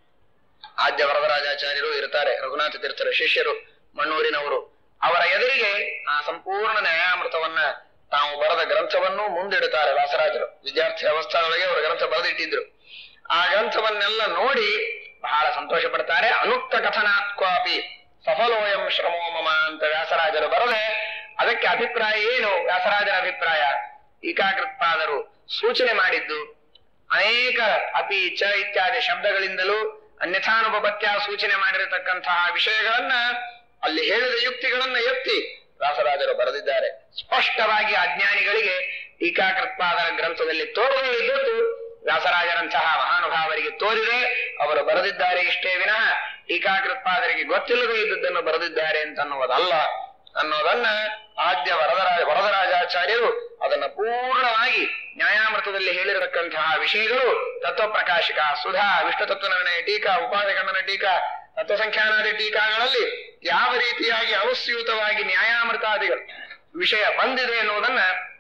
ಆದ್ಯ ವರದರಾಜಾಚಾರ್ಯರು ಇರ್ತಾರೆ ರಘುನಾಥ ತೀರ್ಥರ ಶಿಷ್ಯರು ಮಣ್ಣೂರಿನವರು ಅವರ ಎದುರಿಗೆ ಆ ಸಂಪೂರ್ಣ ನ್ಯಾಯಾಮೃತವನ್ನ ತಾವು ಬರೆದ ಗ್ರಂಥವನ್ನು ಮುಂದಿಡುತ್ತಾರೆ ವ್ಯಾಸರಾಜರು ವಿದ್ಯಾರ್ಥಿ ಅವಸ್ಥಾದೊಳಗೆ ಅವರ ಗ್ರಂಥ ಬರೆದಿಟ್ಟಿದ್ರು ಆ ಗ್ರಂಥವನ್ನೆಲ್ಲ ನೋಡಿ ಬಹಳ ಸಂತೋಷ ಪಡ್ತಾರೆ ಅನುಕ್ತ ಕಥನಾತ್ವಾಪಿ ಸಫಲೋಯಂ ಶ್ರಮೋ ಮಮ ಅಂತ ವ್ಯಾಸರಾಜರು ಬರದೆ ಅದಕ್ಕೆ ಅಭಿಪ್ರಾಯ ಏನು ವ್ಯಾಸರಾಜರ ಅಭಿಪ್ರಾಯ ಟೀಕಾಕೃತ್ಪಾದರು ಸೂಚನೆ ಮಾಡಿದ್ದು ಅನೇಕ ಅಪಿ ಚ ಇತ್ಯಾದಿ ಶಬ್ದಗಳಿಂದಲೂ ಅನ್ಯಥಾನುಭವತ್ಯ ಸೂಚನೆ ಮಾಡಿರತಕ್ಕಂತಹ ವಿಷಯಗಳನ್ನ ಅಲ್ಲಿ ಹೇಳಿದ ಯುಕ್ತಿಗಳನ್ನ ಎತ್ತಿ ವ್ಯಾಸರಾಜರು ಬರೆದಿದ್ದಾರೆ ಸ್ಪಷ್ಟವಾಗಿ ಅಜ್ಞಾನಿಗಳಿಗೆ ಟೀಕಾಕೃತ್ಪಾದರ ಗ್ರಂಥದಲ್ಲಿ ತೋರದೇ ಇದ್ದದ್ದು ವ್ಯಾಸರಾಜರಂತಹ ಮಹಾನುಭಾವರಿಗೆ ತೋರಿದೆ ಅವರು ಬರೆದಿದ್ದಾರೆ ಇಷ್ಟೇ ವಿನಃ ಟೀಕಾಕೃತ್ಪಾದರಿಗೆ ಗೊತ್ತಿಲ್ಲದೆ ಇದ್ದದ್ದನ್ನು ಬರೆದಿದ್ದಾರೆ ಅಂತ ಅನ್ನುವುದಲ್ಲ ಅನ್ನೋದನ್ನ ಆದ್ಯ ವರದರಾಜ ವರದರಾಜಾಚಾರ್ಯರು ಅದನ್ನ ಪೂರ್ಣವಾಗಿ ನ್ಯಾಯಾಮೃತದಲ್ಲಿ ಹೇಳಿರತಕ್ಕಂತಹ ವಿಷಯಗಳು ತತ್ವಪ್ರಕಾಶಿಕ ಸುಧಾ ವಿಷ್ಣು ತತ್ವನಿರ್ಣಯ ಟೀಕಾ ಉಪಾಧಿಖಂಡನ ಟೀಕಾ ತತ್ವಸಂಖ್ಯಾನಾದಿ ಟೀಕಾಗಳಲ್ಲಿ ಯಾವ ರೀತಿಯಾಗಿ ಅವಸ್ಯೂತವಾಗಿ ನ್ಯಾಯಾಮೃತಾದಿಗಳು ವಿಷಯ ಬಂದಿದೆ ಎನ್ನುವುದನ್ನ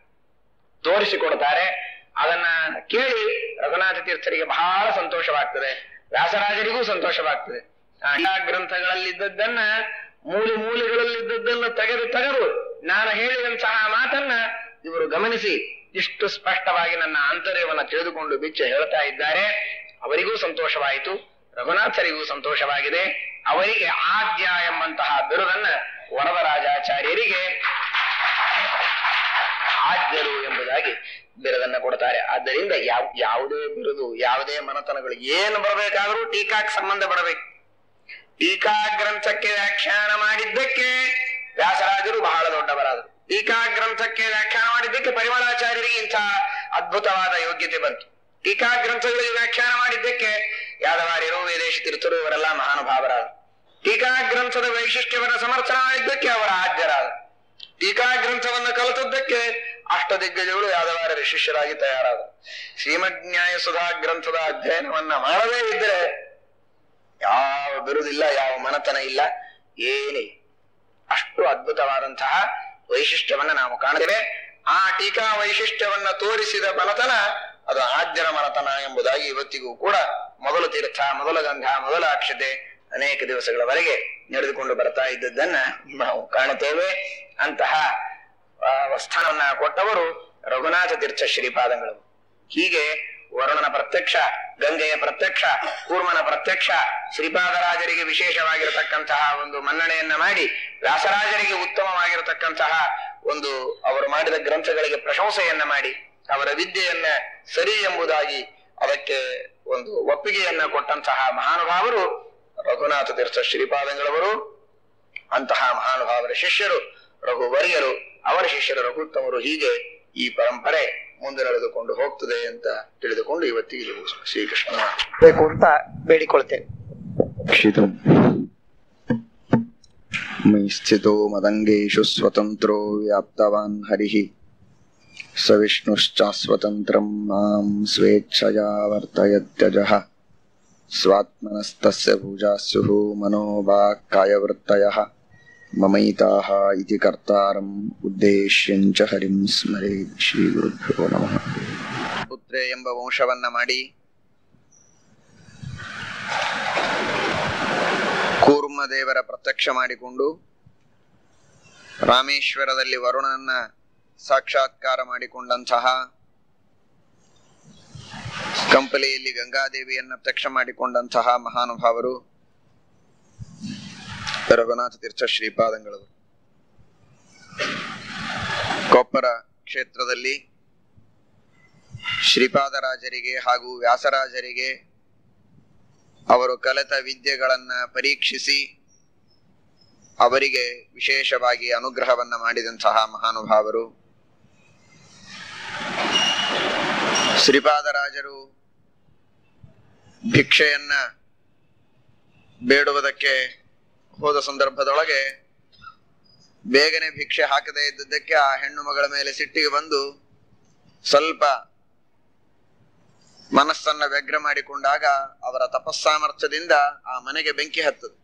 ತೋರಿಸಿಕೊಡ್ತಾರೆ ಅದನ್ನ ಕೇಳಿ ರಘುನಾಥ ತೀರ್ಥರಿಗೆ ಬಹಳ ಸಂತೋಷವಾಗ್ತದೆ ವ್ಯಾಸರಾಜರಿಗೂ ಸಂತೋಷವಾಗ್ತದೆ ಆ ಗ್ರಂಥಗಳಲ್ಲಿದ್ದದ್ದನ್ನ ಮೂಲೆ ಮೂಲೆಗಳಲ್ಲಿದ್ದದ್ದನ್ನ ತೆಗೆದು ತೆಗೆದು ನಾನು ಹೇಳಿದಂತಹ ಮಾತನ್ನ ಇವರು ಗಮನಿಸಿ ಇಷ್ಟು ಸ್ಪಷ್ಟವಾಗಿ ನನ್ನ ಆಂತರ್ಯವನ್ನ ತಿಳಿದುಕೊಂಡು ಬಿಚ್ಚ ಹೇಳ್ತಾ ಇದ್ದಾರೆ ಅವರಿಗೂ ಸಂತೋಷವಾಯಿತು ರಘುನಾಥರಿಗೂ ಸಂತೋಷವಾಗಿದೆ ಅವರಿಗೆ ಆದ್ಯ ಎಂಬಂತಹ ಬಿರುದನ್ನ ವರದರಾಜಾಚಾರ್ಯರಿಗೆ ಆದ್ಯರು ಎಂಬುದಾಗಿ ಬಿರುದನ್ನ ಕೊಡ್ತಾರೆ ಆದ್ದರಿಂದ ಯಾವ ಯಾವುದೇ ಬಿರುದು ಯಾವುದೇ ಮನತನಗಳು ಏನು ಬರಬೇಕಾದ್ರೂ ಟೀಕಾಕ್ ಸಂಬಂಧ ಬರಬೇಕು ಟೀಕಾ ಗ್ರಂಥಕ್ಕೆ ವ್ಯಾಖ್ಯಾನ ಮಾಡಿದ್ದಕ್ಕೆ ವ್ಯಾಸರಾಜರು ಬಹಳ ದೊಡ್ಡವರಾದರು ಟೀಕಾ ಗ್ರಂಥಕ್ಕೆ ವ್ಯಾಖ್ಯಾನ ಮಾಡಿದ್ದಕ್ಕೆ ಪರಿಮಳಾಚಾರ್ಯರಿಗೆ ಇಂಥ ಅದ್ಭುತವಾದ ಯೋಗ್ಯತೆ ಬಂತು ಟೀಕಾ ಗ್ರಂಥಗಳಿಗೆ ವ್ಯಾಖ್ಯಾನ ಮಾಡಿದ್ದಕ್ಕೆ ಯಾದವಾರ್ಯರು ವೇದೇಶ ತೀರ್ಥರು ಇವರೆಲ್ಲ ಮಹಾನುಭಾವರಾದರು ಟೀಕಾ ಗ್ರಂಥದ ವೈಶಿಷ್ಟ್ಯವನ್ನ ಸಮರ್ಥನ ಮಾಡಿದ್ದಕ್ಕೆ ಅವರ ಆದ್ಯರಾದರು ಟೀಕಾ ಗ್ರಂಥವನ್ನು ಕಲಿತದ್ದಕ್ಕೆ ಅಷ್ಟದಿಗ್ಗಜಗಳು ಯಾದವಾರ್ಯರ ಶಿಷ್ಯರಾಗಿ ತಯಾರಾದರು ಶ್ರೀಮದ್ ನ್ಯಾಯ ಸುಧಾ ಗ್ರಂಥದ ಅಧ್ಯಯನವನ್ನ ಮಾಡದೇ ಇದ್ರೆ ಯಾವ ಬಿರುದಿಲ್ಲ ಯಾವ ಮನತನ ಇಲ್ಲ ಏನೇ ಅಷ್ಟು ಅದ್ಭುತವಾದಂತಹ ವೈಶಿಷ್ಟ್ಯವನ್ನ ನಾವು ಕಾಣುತ್ತೇವೆ ಆ ಟೀಕಾ ವೈಶಿಷ್ಟ್ಯವನ್ನ ತೋರಿಸಿದ ಮನತನ ಅದು ಆದ್ಯರ ಮನತನ ಎಂಬುದಾಗಿ ಇವತ್ತಿಗೂ ಕೂಡ ಮೊದಲ ತೀರ್ಥ ಮೊದಲ ಗಂಧ ಮೊದಲ ಅಕ್ಷತೆ ಅನೇಕ ದಿವಸಗಳವರೆಗೆ ನಡೆದುಕೊಂಡು ಬರ್ತಾ ಇದ್ದದ್ದನ್ನ ನಾವು ಕಾಣುತ್ತೇವೆ ಅಂತಹ ಆ, ಸ್ಥಾನವನ್ನ ಕೊಟ್ಟವರು ರಘುನಾಥ ತೀರ್ಥ ಶ್ರೀಪಾದಂಗಳು ಹೀಗೆ ವರುಣನ ಪ್ರತ್ಯಕ್ಷ ಗಂಗೆಯ ಪ್ರತ್ಯಕ್ಷ ಕೂರ್ಮನ ಪ್ರತ್ಯಕ್ಷ ಶ್ರೀಪಾದರಾಜರಿಗೆ ವಿಶೇಷವಾಗಿರತಕ್ಕಂತಹ ಒಂದು ಮನ್ನಣೆಯನ್ನ ಮಾಡಿ ವ್ಯಾಸರಾಜರಿಗೆ ಉತ್ತಮವಾಗಿರತಕ್ಕಂತಹ ಒಂದು ಅವರು ಮಾಡಿದ ಗ್ರಂಥಗಳಿಗೆ ಪ್ರಶಂಸೆಯನ್ನ ಮಾಡಿ ಅವರ ವಿದ್ಯೆಯನ್ನ ಸರಿ ಎಂಬುದಾಗಿ ಅದಕ್ಕೆ ಒಂದು ಒಪ್ಪಿಗೆಯನ್ನ ಕೊಟ್ಟಂತಹ ಮಹಾನುಭಾವರು ರಘುನಾಥ ತೀರ್ಥ ಶ್ರೀಪಾದಂಗಳವರು ಅಂತಹ ಮಹಾನುಭಾವರ ಶಿಷ್ಯರು ರಘುವರ್ಯರು ಅವರ ಶಿಷ್ಯರು ರಘುತ್ತಮರು ಹೀಗೆ ಈ ಪರಂಪರೆ ಮುಂದೆ ನಡೆದುಕೊಂಡು ಹೋಗ್ತದೆ ಅಂತ ತಿಳಿದುಕೊಂಡು ಇವತ್ತಿಗೆ ಇಲ್ಲಿ ಮುಗಿಸೋಣ. ಶ್ರೀಕೃಷ್ಣ ಬೇಕು ಅಂತ ಬೇಡಿಕೊಳ್ತೇನೆ क्षितम् मयि स्थितो मदङ्गेषु स्वतन्त्रो व्याप्तवान् हरिः स विष्णुश्चास्वतन्त्रं मां स्वेच्छया वर्तयत्यजः स्वात्मनस्तस्य पूजा स्युः मनोवाक्कायवृत्तयः ममैताः इति कर्तारम् उद्देश्यं च हरिं स्मरेत् श्रीगुरुभ्यो नमः ಪುತ್ರೆ ಎಂಬ ವಂಶವನ್ನ ಮಾಡಿ ಕೂರ್ಮ ದೇವರ ಪ್ರತ್ಯಕ್ಷ ಮಾಡಿಕೊಂಡು ರಾಮೇಶ್ವರದಲ್ಲಿ ವರುಣನನ್ನ ಸಾಕ್ಷಾತ್ಕಾರ ಮಾಡಿಕೊಂಡಂತಹ ಕಂಪಲಿಯಲ್ಲಿ ಗಂಗಾದೇವಿಯನ್ನ ಪ್ರತ್ಯಕ್ಷ ಮಾಡಿಕೊಂಡಂತಹ ಮಹಾನುಭಾವರು ರಘುನಾಥ ತೀರ್ಥ ಶ್ರೀಪಾದಂಗಳವರು ಕೊಪ್ಪರ ಕ್ಷೇತ್ರದಲ್ಲಿ ಶ್ರೀಪಾದರಾಜರಿಗೆ ಹಾಗೂ ವ್ಯಾಸರಾಜರಿಗೆ ಅವರು ಕಲಿತ ವಿದ್ಯೆಗಳನ್ನ ಪರೀಕ್ಷಿಸಿ ಅವರಿಗೆ ವಿಶೇಷವಾಗಿ ಅನುಗ್ರಹವನ್ನ ಮಾಡಿದಂತಹ ಮಹಾನುಭಾವರು ಶ್ರೀಪಾದರಾಜರು ಭಿಕ್ಷೆಯನ್ನ ಬೇಡುವುದಕ್ಕೆ ಹೋದ ಸಂದರ್ಭದೊಳಗೆ ಬೇಗನೆ ಭಿಕ್ಷೆ ಹಾಕದೇ ಇದ್ದದ್ದಕ್ಕೆ ಆ ಹೆಣ್ಣು ಮಗಳ ಮೇಲೆ ಸಿಟ್ಟಿಗೆ ಬಂದು ಸ್ವಲ್ಪ ಮನಸ್ಸನ್ನ ವ್ಯಗ್ರ ಮಾಡಿಕೊಂಡಾಗ ಅವರ ತಪಸ್ಸಾಮರ್ಥ್ಯದಿಂದ ಆ ಮನೆಗೆ ಬೆಂಕಿ ಹತ್ತದು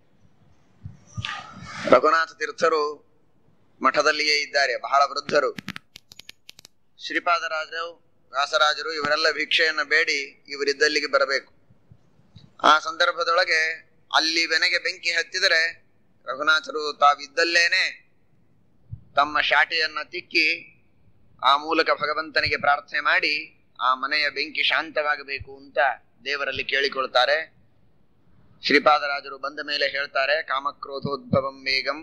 ರಘುನಾಥ ತೀರ್ಥರು ಮಠದಲ್ಲಿಯೇ ಇದ್ದಾರೆ ಬಹಳ ವೃದ್ಧರು ಶ್ರೀಪಾದರಾಜರು ವ್ಯಾಸರಾಜರು ಇವರೆಲ್ಲ ಭಿಕ್ಷೆಯನ್ನ ಬೇಡಿ ಇವರಿದ್ದಲ್ಲಿಗೆ ಬರಬೇಕು ಆ ಸಂದರ್ಭದೊಳಗೆ ಅಲ್ಲಿ ಬೆನೆಗೆ ಬೆಂಕಿ ಹತ್ತಿದರೆ ರಘುನಾಥರು ತಾವಿದ್ದಲ್ಲೇನೆ ತಮ್ಮ ಶಾಟಿಯನ್ನ ತಿಕ್ಕಿ ಆ ಮೂಲಕ ಭಗವಂತನಿಗೆ ಪ್ರಾರ್ಥನೆ ಮಾಡಿ ಆ ಮನೆಯ ಬೆಂಕಿ ಶಾಂತವಾಗಬೇಕು ಅಂತ ದೇವರಲ್ಲಿ ಕೇಳಿಕೊಳ್ತಾರೆ ಶ್ರೀಪಾದರಾಜರು ಬಂದ ಮೇಲೆ ಹೇಳ್ತಾರೆ ಕಾಮಕ್ರೋಧೋದ್ಭವಂ ವೇಗಂ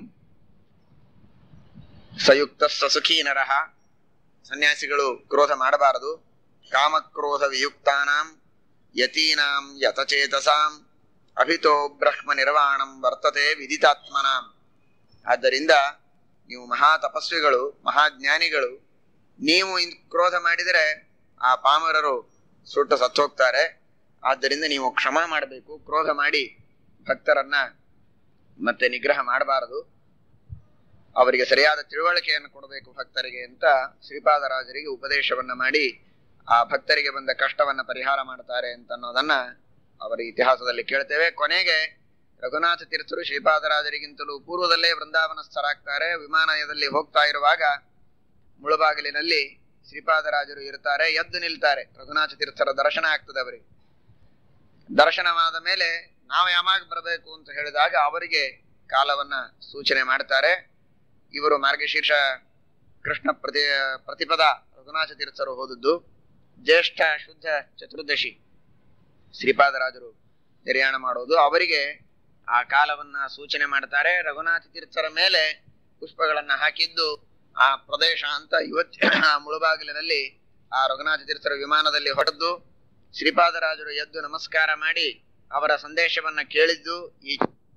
ಸಯುಕ್ತ ಸಸುಖೀ ನರಹ ಸನ್ಯಾಸಿಗಳು ಕ್ರೋಧ ಮಾಡಬಾರದು ಕಾಮಕ್ರೋಧ ವಿಯುಕ್ತಾನಾಂ ಯತೀನಾಂ ಯತಚೇತಸಾಂ ಅಭಿತೋ ಬ್ರಹ್ಮ ನಿರ್ವಾಣಂ ವರ್ತತೆ ವಿದಿತಾತ್ಮನಾಂ ಆದ್ದರಿಂದ ನೀವು ಮಹಾ ತಪಸ್ವಿಗಳು ಮಹಾಜ್ಞಾನಿಗಳು ನೀವು ಇನ್ ಕ್ರೋಧ ಮಾಡಿದರೆ ಆ ಪಾಮರರು ಸುಟ್ಟು ಸತ್ತೋಗ್ತಾರೆ ಆದ್ದರಿಂದ ನೀವು ಕ್ಷಮ ಮಾಡಬೇಕು ಕ್ರೋಧ ಮಾಡಿ ಭಕ್ತರನ್ನ ಮತ್ತೆ ನಿಗ್ರಹ ಮಾಡಬಾರದು ಅವರಿಗೆ ಸರಿಯಾದ ತಿಳುವಳಿಕೆಯನ್ನು ಕೊಡಬೇಕು ಭಕ್ತರಿಗೆ ಅಂತ ಶ್ರೀಪಾದರಾಜರಿಗೆ ಉಪದೇಶವನ್ನ ಮಾಡಿ ಆ ಭಕ್ತರಿಗೆ ಬಂದ ಕಷ್ಟವನ್ನ ಪರಿಹಾರ ಮಾಡ್ತಾರೆ ಅಂತ ಅನ್ನೋದನ್ನ ಅವರ ಇತಿಹಾಸದಲ್ಲಿ ಕೇಳ್ತೇವೆ ಕೊನೆಗೆ ರಘುನಾಥ ತೀರ್ಥರು ಶ್ರೀಪಾದರಾಜರಿಗಿಂತಲೂ ಪೂರ್ವದಲ್ಲೇ ವೃಂದಾವನಸ್ಥರಾಗ್ತಾರೆ ವಿಮಾನಯದಲ್ಲಿ ಹೋಗ್ತಾ ಇರುವಾಗ ಮುಳುಬಾಗಿಲಿನಲ್ಲಿ ಶ್ರೀಪಾದರಾಜರು ಇರ್ತಾರೆ ಎದ್ದು ನಿಲ್ತಾರೆ ರಘುನಾಥ ತೀರ್ಥರ ದರ್ಶನ ಆಗ್ತದೆ ಅವರಿಗೆ ದರ್ಶನವಾದ ಮೇಲೆ ನಾವು ಯಾವಾಗ ಬರಬೇಕು ಅಂತ ಹೇಳಿದಾಗ ಅವರಿಗೆ ಕಾಲವನ್ನ ಸೂಚನೆ ಮಾಡ್ತಾರೆ ಇವರು ಮಾರ್ಗಶೀರ್ಷ ಕೃಷ್ಣ ಪ್ರತಿ ಪ್ರತಿಪದ ರಘುನಾಥ ತೀರ್ಥರು ಹೋದದ್ದು ಜ್ಯೇಷ್ಠ ಶುದ್ಧ ಚತುರ್ದಶಿ ಶ್ರೀಪಾದರಾಜರು ನಿರ್ಯಾಣ ಮಾಡೋದು ಅವರಿಗೆ ಆ ಕಾಲವನ್ನ ಸೂಚನೆ ಮಾಡ್ತಾರೆ ರಘುನಾಥ ತೀರ್ಥರ ಮೇಲೆ ಪುಷ್ಪಗಳನ್ನ ಹಾಕಿದ್ದು ಆ ಪ್ರದೇಶ ಅಂತ ಇವತ್ತಿನ ಆ ಮುಳುಬಾಗಿಲಿನಲ್ಲಿ ಆ ರಘುನಾಥ ತೀರ್ಥರ ವಿಮಾನದಲ್ಲಿ ಹೊಡೆದು ಶ್ರೀಪಾದರಾಜರು ಎದ್ದು ನಮಸ್ಕಾರ ಮಾಡಿ ಅವರ ಸಂದೇಶವನ್ನ ಕೇಳಿದ್ದು ಈ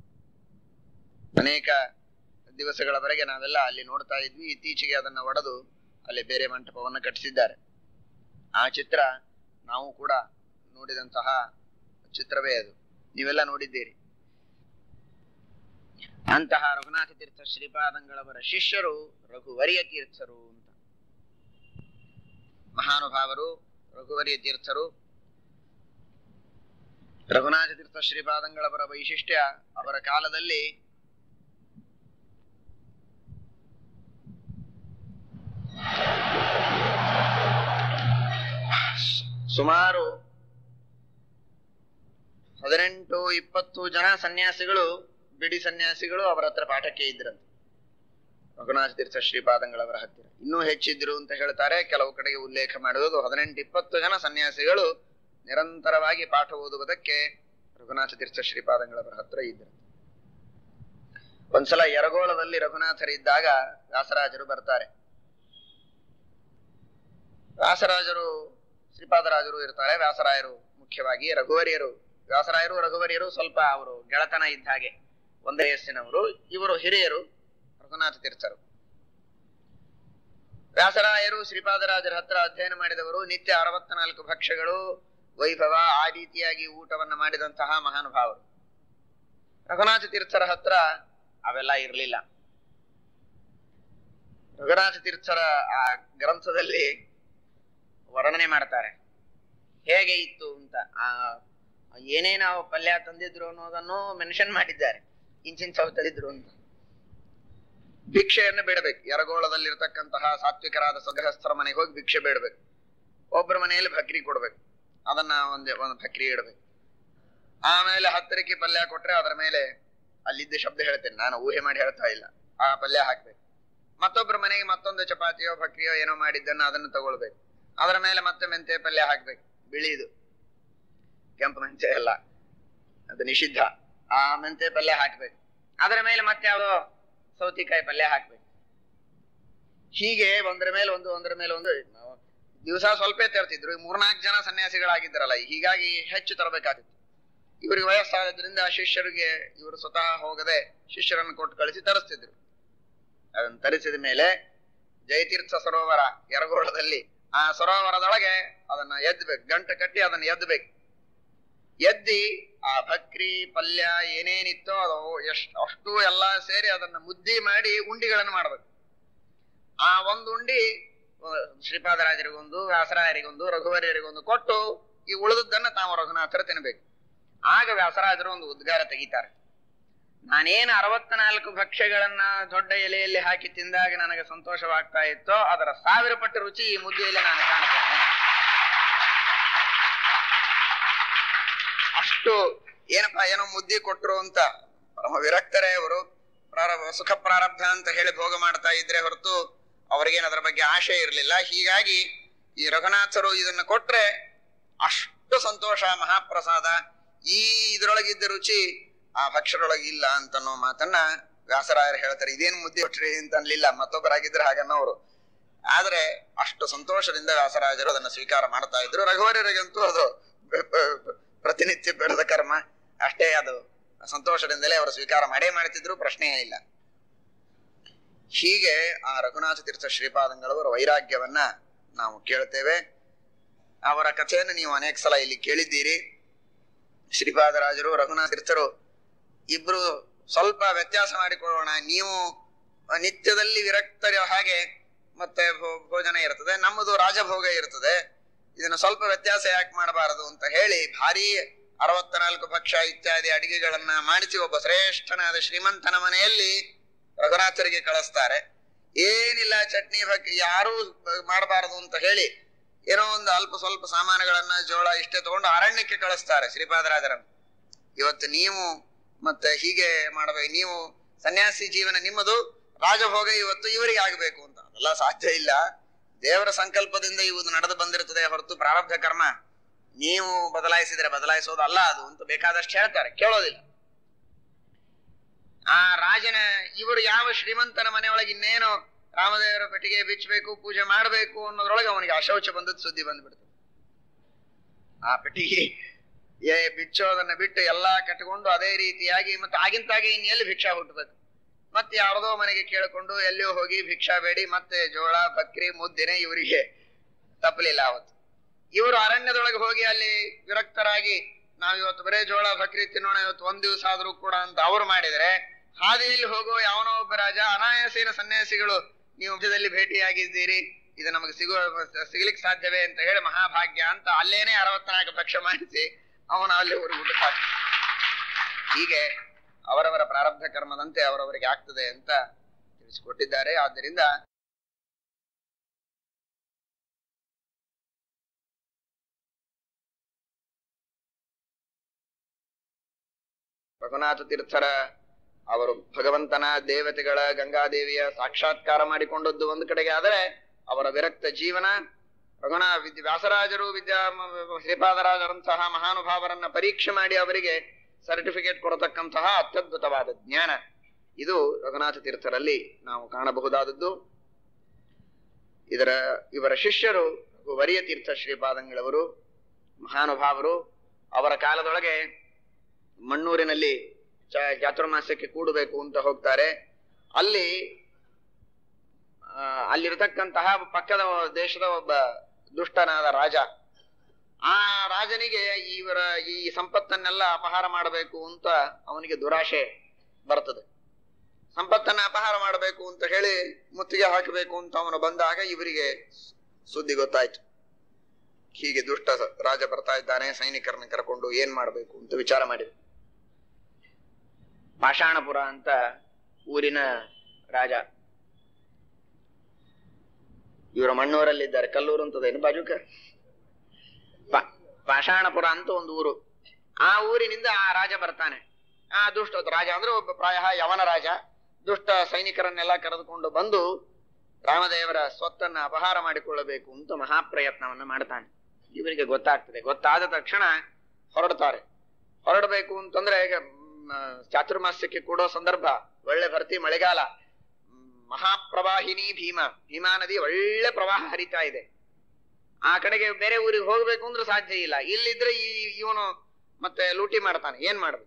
ಅನೇಕ ದಿವಸಗಳವರೆಗೆ ನಾವೆಲ್ಲ ಅಲ್ಲಿ ನೋಡ್ತಾ ಇದ್ವಿ ಇತ್ತೀಚೆಗೆ ಅದನ್ನ ಒಡೆದು ಅಲ್ಲಿ ಬೇರೆ ಮಂಟಪವನ್ನ ಕಟ್ಟಿಸಿದ್ದಾರೆ ಆ ಚಿತ್ರ ನಾವು ಕೂಡ ನೋಡಿದಂತಹ ಚಿತ್ರವೇ ಅದು ನೀವೆಲ್ಲ ನೋಡಿದ್ದೀರಿ ಅಂತಹ ರಘುನಾಥ ತೀರ್ಥ ಶ್ರೀಪಾದಂಗಳವರ ಶಿಷ್ಯರು ರಘುವರಿಯ ತೀರ್ಥರು ಅಂತ ಮಹಾನುಭಾವರು ರಘುವರಿಯ ತೀರ್ಥರು ರಘುನಾಥ ತೀರ್ಥ ಶ್ರೀಪಾದಂಗಳವರ ವೈಶಿಷ್ಟ್ಯ ಅವರ ಕಾಲದಲ್ಲಿ ಸುಮಾರು ಹದಿನೆಂಟು ಇಪ್ಪತ್ತು ಜನ ಸನ್ಯಾಸಿಗಳು ಬಿಡಿ ಸನ್ಯಾಸಿಗಳು ಅವರ ಹತ್ರ ಪಾಠಕ್ಕೆ ಇದ್ರಂತೆ ರಘುನಾಥ ತೀರ್ಥ ಶ್ರೀಪಾದಂಗಳವರ ಹತ್ತಿರ ಇನ್ನೂ ಹೆಚ್ಚಿದ್ರು ಅಂತ ಹೇಳ್ತಾರೆ ಕೆಲವು ಕಡೆಗೆ ಉಲ್ಲೇಖ ಮಾಡುವುದು ಹದಿನೆಂಟು ಇಪ್ಪತ್ತು ಜನ ಸನ್ಯಾಸಿಗಳು ನಿರಂತರವಾಗಿ ಪಾಠ ಓದುವುದಕ್ಕೆ ರಘುನಾಥ ತೀರ್ಥ ಶ್ರೀಪಾದಂಗಳವರ ಹತ್ರ ಇದ್ರು ಒಂದ್ಸಲ ಯರಗೋಳದಲ್ಲಿ ರಘುನಾಥರಿದ್ದಾಗ ವ್ಯಾಸರಾಜರು ಬರ್ತಾರೆ ವ್ಯಾಸರಾಜರು ಶ್ರೀಪಾದರಾಜರು ಇರ್ತಾರೆ ವ್ಯಾಸರಾಯರು ಮುಖ್ಯವಾಗಿ ರಘುವರಿಯರು ವ್ಯಾಸರಾಯರು ರಘುವರಿಯರು ಸ್ವಲ್ಪ ಅವರು ಗೆಳತನ ಇದ್ದ ಹಾಗೆ ಒಂದೇ ವಯಸ್ಸಿನವರು ಇವರು ಹಿರಿಯರು ರಘುನಾಥ ತೀರ್ಥರು ವ್ಯಾಸರಾಯರು ಶ್ರೀಪಾದರಾಜರ ಹತ್ರ ಅಧ್ಯಯನ ಮಾಡಿದವರು ನಿತ್ಯ ಅರವತ್ನಾಲ್ಕು ಭಕ್ಷ್ಯಗಳು ವೈಭವ ಆ ರೀತಿಯಾಗಿ ಊಟವನ್ನ ಮಾಡಿದಂತಹ ಮಹಾನುಭಾವರು ರಘುನಾಥ ತೀರ್ಥರ ಹತ್ರ ಅವೆಲ್ಲ ಇರಲಿಲ್ಲ ರಘುನಾಥ ತೀರ್ಥರ ಆ ಗ್ರಂಥದಲ್ಲಿ ವರ್ಣನೆ ಮಾಡ್ತಾರೆ ಹೇಗೆ ಇತ್ತು ಅಂತ ಆ ಏನೇನು ಪಲ್ಯ ತಂದಿದ್ರು ಅನ್ನೋದನ್ನು ಮೆನ್ಷನ್ ಮಾಡಿದ್ದಾರೆ ಇಂಚಿಂಚವು ತಂದಿದ್ರು ಅಂತ ಭಿಕ್ಷೆಯನ್ನು ಬೇಡಬೇಕು ಯರಗೋಳದಲ್ಲಿರ್ತಕ್ಕಂತಹ ಸಾತ್ವಿಕರಾದ ಸಗೃಹಸ್ಥರ ಮನೆಗೆ ಹೋಗಿ ಭಿಕ್ಷೆ ಬೇಡಬೇಕು ಒಬ್ಬರ ಮನೆಯಲ್ಲಿ ಭಕ್ರಿ ಕೊಡ್ಬೇಕು ಅದನ್ನ ಒಂದೇ ಒಂದು ಭಕ್ರಿ ಇಡಬೇಕು ಆಮೇಲೆ ಹತ್ತರಕ್ಕೆ ಪಲ್ಯ ಕೊಟ್ರೆ ಅದರ ಮೇಲೆ ಅಲ್ಲಿದ್ದ ಶಬ್ದ ಹೇಳ್ತೇನೆ ನಾನು ಊಹೆ ಮಾಡಿ ಹೇಳ್ತಾ ಇಲ್ಲ ಆ ಪಲ್ಯ ಹಾಕ್ಬೇಕು ಮತ್ತೊಬ್ಬರ ಮನೆಗೆ ಮತ್ತೊಂದು ಚಪಾತಿಯೋ ಭಕ್ರಿಯೋ ಏನೋ ಮಾಡಿದ್ದನ್ನ ಅದನ್ನು ತಗೊಳ್ಬೇಕು ಅದರ ಮೇಲೆ ಮತ್ತೆ ಮೆಂತೆ ಪಲ್ಯ ಹಾಕ್ಬೇಕು ಬಿಳಿದು ಕೆಂಪು ಮೆಂತೆ ಎಲ್ಲ ಅದು ನಿಷಿದ್ಧ ಆ ಮೆಂತೆ ಪಲ್ಯ ಹಾಕ್ಬೇಕು ಅದರ ಮೇಲೆ ಮತ್ತೆ ಯಾವ್ದೋ ಸೌತಿಕಾಯಿ ಪಲ್ಯ ಹಾಕ್ಬೇಕು ಹೀಗೆ ಒಂದರ ಮೇಲೆ ಒಂದು ಒಂದರ ಮೇಲೆ ಒಂದು ನಾವು ದಿವಸ ಸ್ವಲ್ಪ ತರ್ತಿದ್ರು ಮೂರ್ನಾಲ್ಕು ಜನ ಸನ್ಯಾಸಿಗಳಾಗಿದ್ದರಲ್ಲ ಹೀಗಾಗಿ ಹೆಚ್ಚು ತರಬೇಕಾಗಿತ್ತು ಇವರಿಗೆ ವಯಸ್ಸಾದ್ರಿಂದ ಶಿಷ್ಯರಿಗೆ ಇವರು ಸ್ವತಃ ಹೋಗದೆ ಶಿಷ್ಯರನ್ನು ಕೊಟ್ಟು ಕಳಿಸಿ ತರಿಸ್ತಿದ್ರು ಅದನ್ನು ತರಿಸಿದ ಮೇಲೆ ಜಯತೀರ್ಥ ಸರೋವರ ಯರಗೋಳದಲ್ಲಿ ಆ ಸರೋವರದೊಳಗೆ ಅದನ್ನ ಎದ್ದಬೇಕು ಗಂಟು ಕಟ್ಟಿ ಅದನ್ನ ಎದ್ದಬೇಕು ಎದ್ದಿ ಆ ಭಕ್ರಿ ಪಲ್ಯ ಏನೇನಿತ್ತೋ ಅದು ಎಷ್ಟ್ ಅಷ್ಟು ಎಲ್ಲ ಸೇರಿ ಅದನ್ನ ಮುದ್ದಿ ಮಾಡಿ ಉಂಡಿಗಳನ್ನು ಮಾಡ್ಬೇಕು ಆ ಒಂದು ಉಂಡಿ ಅಹ್, ಶ್ರೀಪಾದರಾಜರಿಗೊಂದು ವ್ಯಾಸರಾಯರಿಗೊಂದು ರಘುವರ್ಯರಿಗೊಂದು ಕೊಟ್ಟು ಈ ಉಳಿದದ್ದನ್ನ ತಾವು ರಘುನಾಥರು ತಿನ್ನಬೇಕು ಆಗ ವ್ಯಾಸರಾಜರು ಒಂದು ಉದ್ಗಾರ ತೆಗಿತಾರೆ ನಾನೇನು ಅರವತ್ನಾಲ್ಕು ಭಕ್ಷ್ಯಗಳನ್ನ ದೊಡ್ಡ ಎಲೆಯಲ್ಲಿ ಹಾಕಿ ತಿಂದಾಗ ನನಗೆ ಸಂತೋಷವಾಗ್ತಾ ಇತ್ತೋ ಅದರ ಸಾವಿರ ಪಟ್ಟು ರುಚಿ ಈ ಮುದ್ದೆಯಲ್ಲಿ ನಾನು ಕಾಣ್ತೇನೆ ಅಷ್ಟು ಏನಪ್ಪಾ ಏನೋ ಮುದ್ದೆ ಕೊಟ್ರು ಅಂತ ಪರಮ ವಿರಕ್ತರೇ ಅವರು ಪ್ರಾರಬ್ಧ ಸುಖ ಪ್ರಾರಬ್ಧ ಅಂತ ಹೇಳಿ ಭೋಗ ಮಾಡ್ತಾ ಇದ್ರೆ ಹೊರತು ಅವ್ರಿಗೇನು ಅದರ ಬಗ್ಗೆ ಆಶೆ ಇರಲಿಲ್ಲ ಹೀಗಾಗಿ ಈ ರಘುನಾಥರು ಇದನ್ನ ಕೊಟ್ರೆ ಅಷ್ಟು ಸಂತೋಷ ಮಹಾಪ್ರಸಾದ ಈ ಇದ್ರೊಳಗಿದ್ದ ರುಚಿ ಆ ಭಕ್ಷ್ಯರೊಳಗೆ ಇಲ್ಲ ಅಂತನ್ನೋ ಮಾತನ್ನ ವ್ಯಾಸರಾಯರು ಹೇಳ್ತಾರೆ ಇದೇನ್ ಮುದ್ದೆ ಕೊಟ್ರಿ ಅಂತ ಅನ್ಲಿಲ್ಲ ಮತ್ತೊಬ್ಬರಾಗಿದ್ರೆ ಹಾಗನ್ನೋರು ಆದ್ರೆ ಅಷ್ಟು ಸಂತೋಷದಿಂದ ವ್ಯಾಸರಾಜರು ಅದನ್ನ ಸ್ವೀಕಾರ ಮಾಡ್ತಾ ಇದ್ರು ರಘುವರ್ಯರಿಗಂತೂ ಅದು ಬ- ಬ- ಪ್ರತಿನಿತ್ಯ ಬೆಳೆದ ಕರ್ಮ ಅಷ್ಟೇ ಅದು ಸಂತೋಷದಿಂದಲೇ ಅವರು ಸ್ವೀಕಾರ ಮಾಡೇ ಮಾಡ್ತಿದ್ರು ಪ್ರಶ್ನೆಯೇ ಇಲ್ಲ ಹೀಗೆ ಆ ರಘುನಾಥ ತೀರ್ಥ ಶ್ರೀಪಾದಂಗಳವರ ವೈರಾಗ್ಯವನ್ನ ನಾವು ಕೇಳ್ತೇವೆ ಅವರ ಕಥೆಯನ್ನು ನೀವು ಅನೇಕ ಸಲ ಇಲ್ಲಿ ಕೇಳಿದ್ದೀರಿ ಶ್ರೀಪಾದರಾಜರು ರಘುನಾಥ ತೀರ್ಥರು ಇಬ್ರು ಸ್ವಲ್ಪ ವ್ಯತ್ಯಾಸ ಮಾಡಿಕೊಳ್ಳೋಣ ನೀವು ನಿತ್ಯದಲ್ಲಿ ವಿರಕ್ತರ ಹಾಗೆ ಮತ್ತೆ ಭೋ- ಭೋಜನ ಇರ್ತದೆ ನಮ್ಮದು ರಾಜಭೋಗ ಇರ್ತದೆ ಇದನ್ನ ಸ್ವಲ್ಪ ವ್ಯತ್ಯಾಸ ಯಾಕೆ ಮಾಡಬಾರದು ಅಂತ ಹೇಳಿ ಭಾರಿ ಅರವತ್ನಾಲ್ಕು ಭಕ್ಷ್ಯ ಇತ್ಯಾದಿ ಅಡಿಗೆಗಳನ್ನ ಮಾಡಿಸಿ ಒಬ್ಬ ಶ್ರೇಷ್ಠನಾದ ಶ್ರೀಮಂತನ ಮನೆಯಲ್ಲಿ ರಘುನಾಥರಿಗೆ ಕಳಿಸ್ತಾರೆ ಏನಿಲ್ಲ ಚಟ್ನಿ ಭಕ್ ಯಾರೂ ಮಾಡಬಾರದು ಅಂತ ಹೇಳಿ ಏನೋ ಒಂದು ಅಲ್ಪ ಸ್ವಲ್ಪ ಸಾಮಾನುಗಳನ್ನ ಜೋಳ ಇಷ್ಟೇ ತಗೊಂಡು ಅರಣ್ಯಕ್ಕೆ ಕಳಿಸ್ತಾರೆ ಶ್ರೀಪಾದರಾಜರನ್ನು ಇವತ್ತು ನೀವು ಮತ್ತೆ ಹೀಗೆ ಮಾಡಬೇಕು ನೀವು ಸನ್ಯಾಸಿ ಜೀವನ ನಿಮ್ಮದು ರಾಜಭೋಗ ಇವತ್ತು ಇವರಿಗೆ ಆಗಬೇಕು ಅಂತ ಅದೆಲ್ಲ ಸಾಧ್ಯ ಇಲ್ಲ ದೇವರ ಸಂಕಲ್ಪದಿಂದ ಇವು ನಡೆದು ಬಂದಿರುತ್ತದೆ ಹೊರತು ಪ್ರಾರಬ್ಧ ಕರ್ಮ ನೀವು ಬದಲಾಯಿಸಿದ್ರೆ ಬದಲಾಯಿಸೋದು ಅಲ್ಲ ಅದು ಅಂತ ಬೇಕಾದಷ್ಟು ಹೇಳ್ತಾರೆ ಕೇಳೋದಿಲ್ಲ ಆ ರಾಜನ ಇವರು ಯಾವ ಶ್ರೀಮಂತನ ಮನೆಯೊಳಗೆ ಇನ್ನೇನು ರಾಮದೇವರ ಪೆಟ್ಟಿಗೆ ಬಿಚ್ಚಬೇಕು ಪೂಜೆ ಮಾಡಬೇಕು ಅನ್ನೋದ್ರೊಳಗೆ ಅವನಿಗೆ ಅಶೌಚ ಬಂದದ್ದು ಸುದ್ದಿ ಬಂದ್ಬಿಡ್ತು ಆ ಪೆಟ್ಟಿಗೆ ಏ ಬಿಚ್ಚೋದನ್ನ ಬಿಟ್ಟು ಎಲ್ಲಾ ಕಟ್ಟಿಕೊಂಡು ಅದೇ ರೀತಿಯಾಗಿ ಮತ್ತೆ ಆಗಿಂತಾಗೆ ಇನ್ ಎಲ್ಲಿ ಭಿಕ್ಷಾ ಹುಟ್ಟಬೇಕು ಮತ್ತೆ ಯಾರದೋ ಮನೆಗೆ ಕೇಳಿಕೊಂಡು ಎಲ್ಲಿಯೋ ಹೋಗಿ ಭಿಕ್ಷಾ ಬೇಡಿ ಮತ್ತೆ ಜೋಳ ಬಕ್ರಿ ಮುದ್ದಿನೇ ಇವರಿಗೆ ತಪ್ಪಲಿಲ್ಲ ಅವತ್ತು ಇವರು ಅರಣ್ಯದೊಳಗೆ ಹೋಗಿ ಅಲ್ಲಿ ವಿರಕ್ತರಾಗಿ ನಾವ್ ಇವತ್ತು ಬರೇ ಜೋಳ ಬಕ್ರಿ ತಿನ್ನೋಣ ಇವತ್ತು ಒಂದ್ ದಿವಸ ಆದ್ರೂ ಕೂಡ ಅಂತ ಅವ್ರು ಮಾಡಿದ್ರೆ ಹಾದಿಯಲ್ಲಿ ಹೋಗೋ ಯಾವನೋ ಒಬ್ಬ ರಾಜ ಅನಾಯಾಸೇನ ಸನ್ಯಾಸಿಗಳು ನೀವು ಮಧ್ಯದಲ್ಲಿ ಭೇಟಿಯಾಗಿದ್ದೀರಿ ಇದು ನಮಗೆ ಸಿಗುವ ಸಿಗ್ಲಿಕ್ಕೆ ಸಾಧ್ಯವೇ ಅಂತ ಹೇಳಿ ಮಹಾಭಾಗ್ಯ ಅಂತ ಅಲ್ಲೇನೆ ಅರವತ್ನಾಲ್ಕು ಪಕ್ಷ ಮಾಡಿಸಿ ಅವನ ಅಲ್ಲಿ ಊರಿಗೆ ಹಾಕಿ ಹೀಗೆ ಅವರವರ ಪ್ರಾರಬ್ಧ ಕರ್ಮದಂತೆ ಅವರವರಿಗೆ ಆಗ್ತದೆ ಅಂತ ತಿಳಿಸಿಕೊಟ್ಟಿದ್ದಾರೆ ಆದ್ದರಿಂದ ರಘುನಾಥ ತೀರ್ಥರ ಅವರು ಭಗವಂತನ ದೇವತೆಗಳ ಗಂಗಾದೇವಿಯ ಸಾಕ್ಷಾತ್ಕಾರ ಮಾಡಿಕೊಂಡದ್ದು ಒಂದು ಕಡೆಗೆ ಆದರೆ ಅವರ ವಿರಕ್ತ ಜೀವನ ರಘುನಾ ವಿದ್ಯ ವ್ಯಾಸರಾಜರು ವಿದ್ಯಾ ಮ- ಶ್ರೀಪಾದರಾಜರಂತಹ ಮಹಾನುಭಾವರನ್ನ ಪರೀಕ್ಷೆ ಮಾಡಿ ಅವರಿಗೆ ಸರ್ಟಿಫಿಕೇಟ್ ಕೊಡತಕ್ಕಂತಹ ಅತ್ಯದ್ಭುತವಾದ ಜ್ಞಾನ ಇದು ರಘುನಾಥ ತೀರ್ಥರಲ್ಲಿ ನಾವು ಕಾಣಬಹುದಾದದ್ದು ಇದರ ಇವರ ಶಿಷ್ಯರು ವರಿಯ ತೀರ್ಥ ಶ್ರೀಪಾದಂಗಳವರು ಮಹಾನುಭಾವರು ಅವರ ಕಾಲದೊಳಗೆ ಮಣ್ಣೂರಿನಲ್ಲಿ ಚ- ಚಾತುರ್ಮಾಸ್ಯಕ್ಕೆ ಕೂಡಬೇಕು ಅಂತ ಹೋಗ್ತಾರೆ ಅಲ್ಲಿ ಆ, ಅಲ್ಲಿರತಕ್ಕಂತಹ ಪಕ್ಕದ ದೇಶದ ಒಬ್ಬ ದುಷ್ಟನಾದ ರಾಜ ಆ ರಾಜನಿಗೆ ಇವರ ಈ ಸಂಪತ್ತನ್ನೆಲ್ಲ ಅಪಹಾರ ಮಾಡಬೇಕು ಅಂತ ಅವನಿಗೆ ದುರಾಶೆ ಬರ್ತದೆ ಸಂಪತ್ತನ್ನ ಅಪಹಾರ ಮಾಡಬೇಕು ಅಂತ ಹೇಳಿ ಮುತ್ತಿಗೆ ಹಾಕಬೇಕು ಅಂತ ಅವನು ಬಂದಾಗ ಇವರಿಗೆ ಸುದ್ದಿ ಗೊತ್ತಾಯ್ತು ಹೀಗೆ ದುಷ್ಟ ಸ- ರಾಜ ಬರ್ತಾ ಇದ್ದಾನೆ ಸೈನಿಕರನ್ನ ಕರ್ಕೊಂಡು ಏನ್ ಮಾಡಬೇಕು ಅಂತ ವಿಚಾರ ಮಾಡಿದ್ರು ಪಾಷಾಣಪುರ ಅಂತ ಊರಿನ ರಾಜ ಇವರ ಮಣ್ಣೂರಲ್ಲಿದ್ದಾರೆ ಕಲ್ಲೂರು ಅಂತದೇನು ಬಾಜುಕ ಪಾ- ಪಾಷಾಣಪುರ ಅಂತ ಒಂದು ಊರು ಆ ಊರಿನಿಂದ ಆ ರಾಜ ಬರ್ತಾನೆ ಆ ದುಷ್ಟ ರಾಜ ಅಂದ್ರೆ ಒಬ್ಬ ಪ್ರಾಯ ಯವನ ರಾಜ ದುಷ್ಟ ಸೈನಿಕರನ್ನೆಲ್ಲ ಕರೆದುಕೊಂಡು ಬಂದು ರಾಮದೇವರ ಸ್ವತ್ತನ್ನ ಅಪಹಾರ ಮಾಡಿಕೊಳ್ಳಬೇಕು ಅಂತ ಮಹಾಪ್ರಯತ್ನವನ್ನ ಮಾಡ್ತಾನೆ ಇವರಿಗೆ ಗೊತ್ತಾಗ್ತದೆ ಗೊತ್ತಾದ ತಕ್ಷಣ ಹೊರಡ್ತಾರೆ ಹೊರಡಬೇಕು ಅಂತಂದ್ರೆ ಈಗ ಮ್, ಚಾತುರ್ಮಾಸ್ಯಕ್ಕೆ ಕೂಡೋ ಸಂದರ್ಭ ಒಳ್ಳೆ ಭರ್ತಿ ಮಳೆಗಾಲ ಮ್, ಮಹಾಪ್ರವಾಹಿನಿ ಭೀಮಾ ಭೀಮಾ ನದಿ ಒಳ್ಳೆ ಪ್ರವಾಹ ಹರಿತಾ ಇದೆ ಆ ಕಡೆಗೆ ಬೇರೆ ಊರಿಗೆ ಹೋಗ್ಬೇಕು ಅಂದ್ರೆ ಸಾಧ್ಯ ಇಲ್ಲ ಇಲ್ಲಿದ್ರೆ ಈ ಇವನು ಮತ್ತೆ ಲೂಟಿ ಮಾಡ್ತಾನೆ ಏನ್ ಮಾಡುದು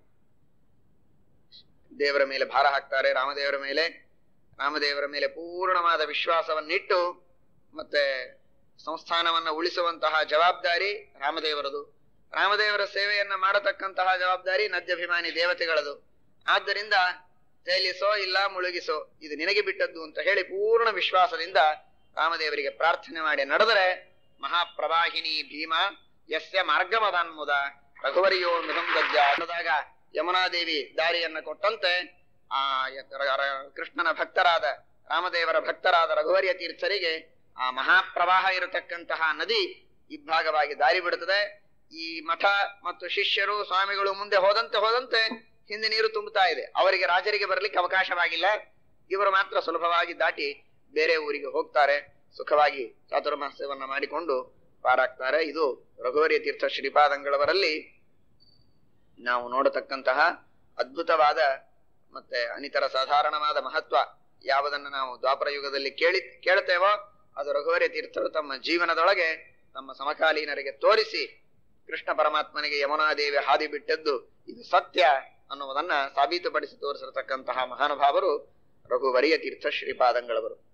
ದೇವರ ಮೇಲೆ ಭಾರ ಹಾಕ್ತಾರೆ ರಾಮದೇವರ ಮೇಲೆ ರಾಮದೇವರ ಮೇಲೆ ಪೂರ್ಣವಾದ ವಿಶ್ವಾಸವನ್ನಿಟ್ಟು ಮತ್ತೆ ಸಂಸ್ಥಾನವನ್ನ ಉಳಿಸುವಂತಹ ಜವಾಬ್ದಾರಿ ರಾಮದೇವರದು ರಾಮದೇವರ ಸೇವೆಯನ್ನ ಮಾಡತಕ್ಕಂತಹ ಜವಾಬ್ದಾರಿ ನದ್ಯಭಿಮಾನಿ ದೇವತೆಗಳದು ಆದ್ದರಿಂದ ತೇಲಿಸೋ ಇಲ್ಲ ಮುಳುಗಿಸೋ ಇದು ನಿನಗೆ ಬಿಟ್ಟದ್ದು ಅಂತ ಹೇಳಿ ಪೂರ್ಣ ವಿಶ್ವಾಸದಿಂದ ರಾಮದೇವರಿಗೆ ಪ್ರಾರ್ಥನೆ ಮಾಡಿ ನಡೆದರೆ ಮಹಾಪ್ರವಾಹಿನಿ ಭೀಮ ಯಸ್ಯ ಮಾರ್ಗಮದಾನ್ಮುದ ರಘುವರಿಯೋ ಮೃಗಂ ಗದ್ಯ ಅನ್ನದಾಗ ಯಮುನಾದೇವಿ ದಾರಿಯನ್ನ ಕೊಟ್ಟಂತೆ ಆ ಯ- ರ- ರ- ಕೃಷ್ಣನ ಭಕ್ತರಾದ ರಾಮದೇವರ ಭಕ್ತರಾದ ರಘುವರಿಯ ತೀರ್ಥರಿಗೆ ಆ ಮಹಾಪ್ರವಾಹ ಇರತಕ್ಕಂತಹ ನದಿ ಇಬ್ಬಾಗವಾಗಿ ದಾರಿ ಬಿಡುತ್ತದೆ ಈ ಮಠ ಮತ್ತು ಶಿಷ್ಯರು ಸ್ವಾಮಿಗಳು ಮುಂದೆ ಹೋದಂತೆ ಹೋದಂತೆ ಹಿಂದೆ ನೀರು ತುಂಬುತ್ತಾ ಇದೆ ಅವರಿಗೆ ರಾಜರಿಗೆ ಬರಲಿಕ್ಕೆ ಅವಕಾಶವಾಗಿಲ್ಲ ಇವರು ಮಾತ್ರ ಸುಲಭವಾಗಿ ದಾಟಿ ಬೇರೆ ಊರಿಗೆ ಹೋಗ್ತಾರೆ ಸುಖವಾಗಿ ಚಾತುರ್ಮಾಸ್ಯವನ್ನ ಮಾಡಿಕೊಂಡು ಪಾರಾಗ್ತಾರೆ ಇದು ರಘುವರಿಯ ತೀರ್ಥ ಶ್ರೀಪಾದಂಗಳವರಲ್ಲಿ ನಾವು ನೋಡತಕ್ಕಂತಹ ಅದ್ಭುತವಾದ ಮತ್ತೆ ಅನಿತರ ಸಾಧಾರಣವಾದ ಮಹತ್ವ ಯಾವುದನ್ನು ನಾವು ದ್ವಾಪರ ಯುಗದಲ್ಲಿ ಕೇಳಿ ಕೇಳ್ತೇವೋ ಅದು ರಘುವರಿಯ ತೀರ್ಥರು ತಮ್ಮ ಜೀವನದೊಳಗೆ ತಮ್ಮ ಸಮಕಾಲೀನರಿಗೆ ತೋರಿಸಿ ಕೃಷ್ಣ ಪರಮಾತ್ಮನಿಗೆ ಯಮುನಾದೇವಿ ಹಾದಿ ಬಿಟ್ಟದ್ದು ಇದು ಸತ್ಯ ಅನ್ನುವುದನ್ನ ಸಾಬೀತುಪಡಿಸಿ ತೋರಿಸಿರತಕ್ಕಂತಹ ಮಹಾನುಭಾವರು ರಘುವರಿಯ ತೀರ್ಥ ಶ್ರೀಪಾದಂಗಳವರು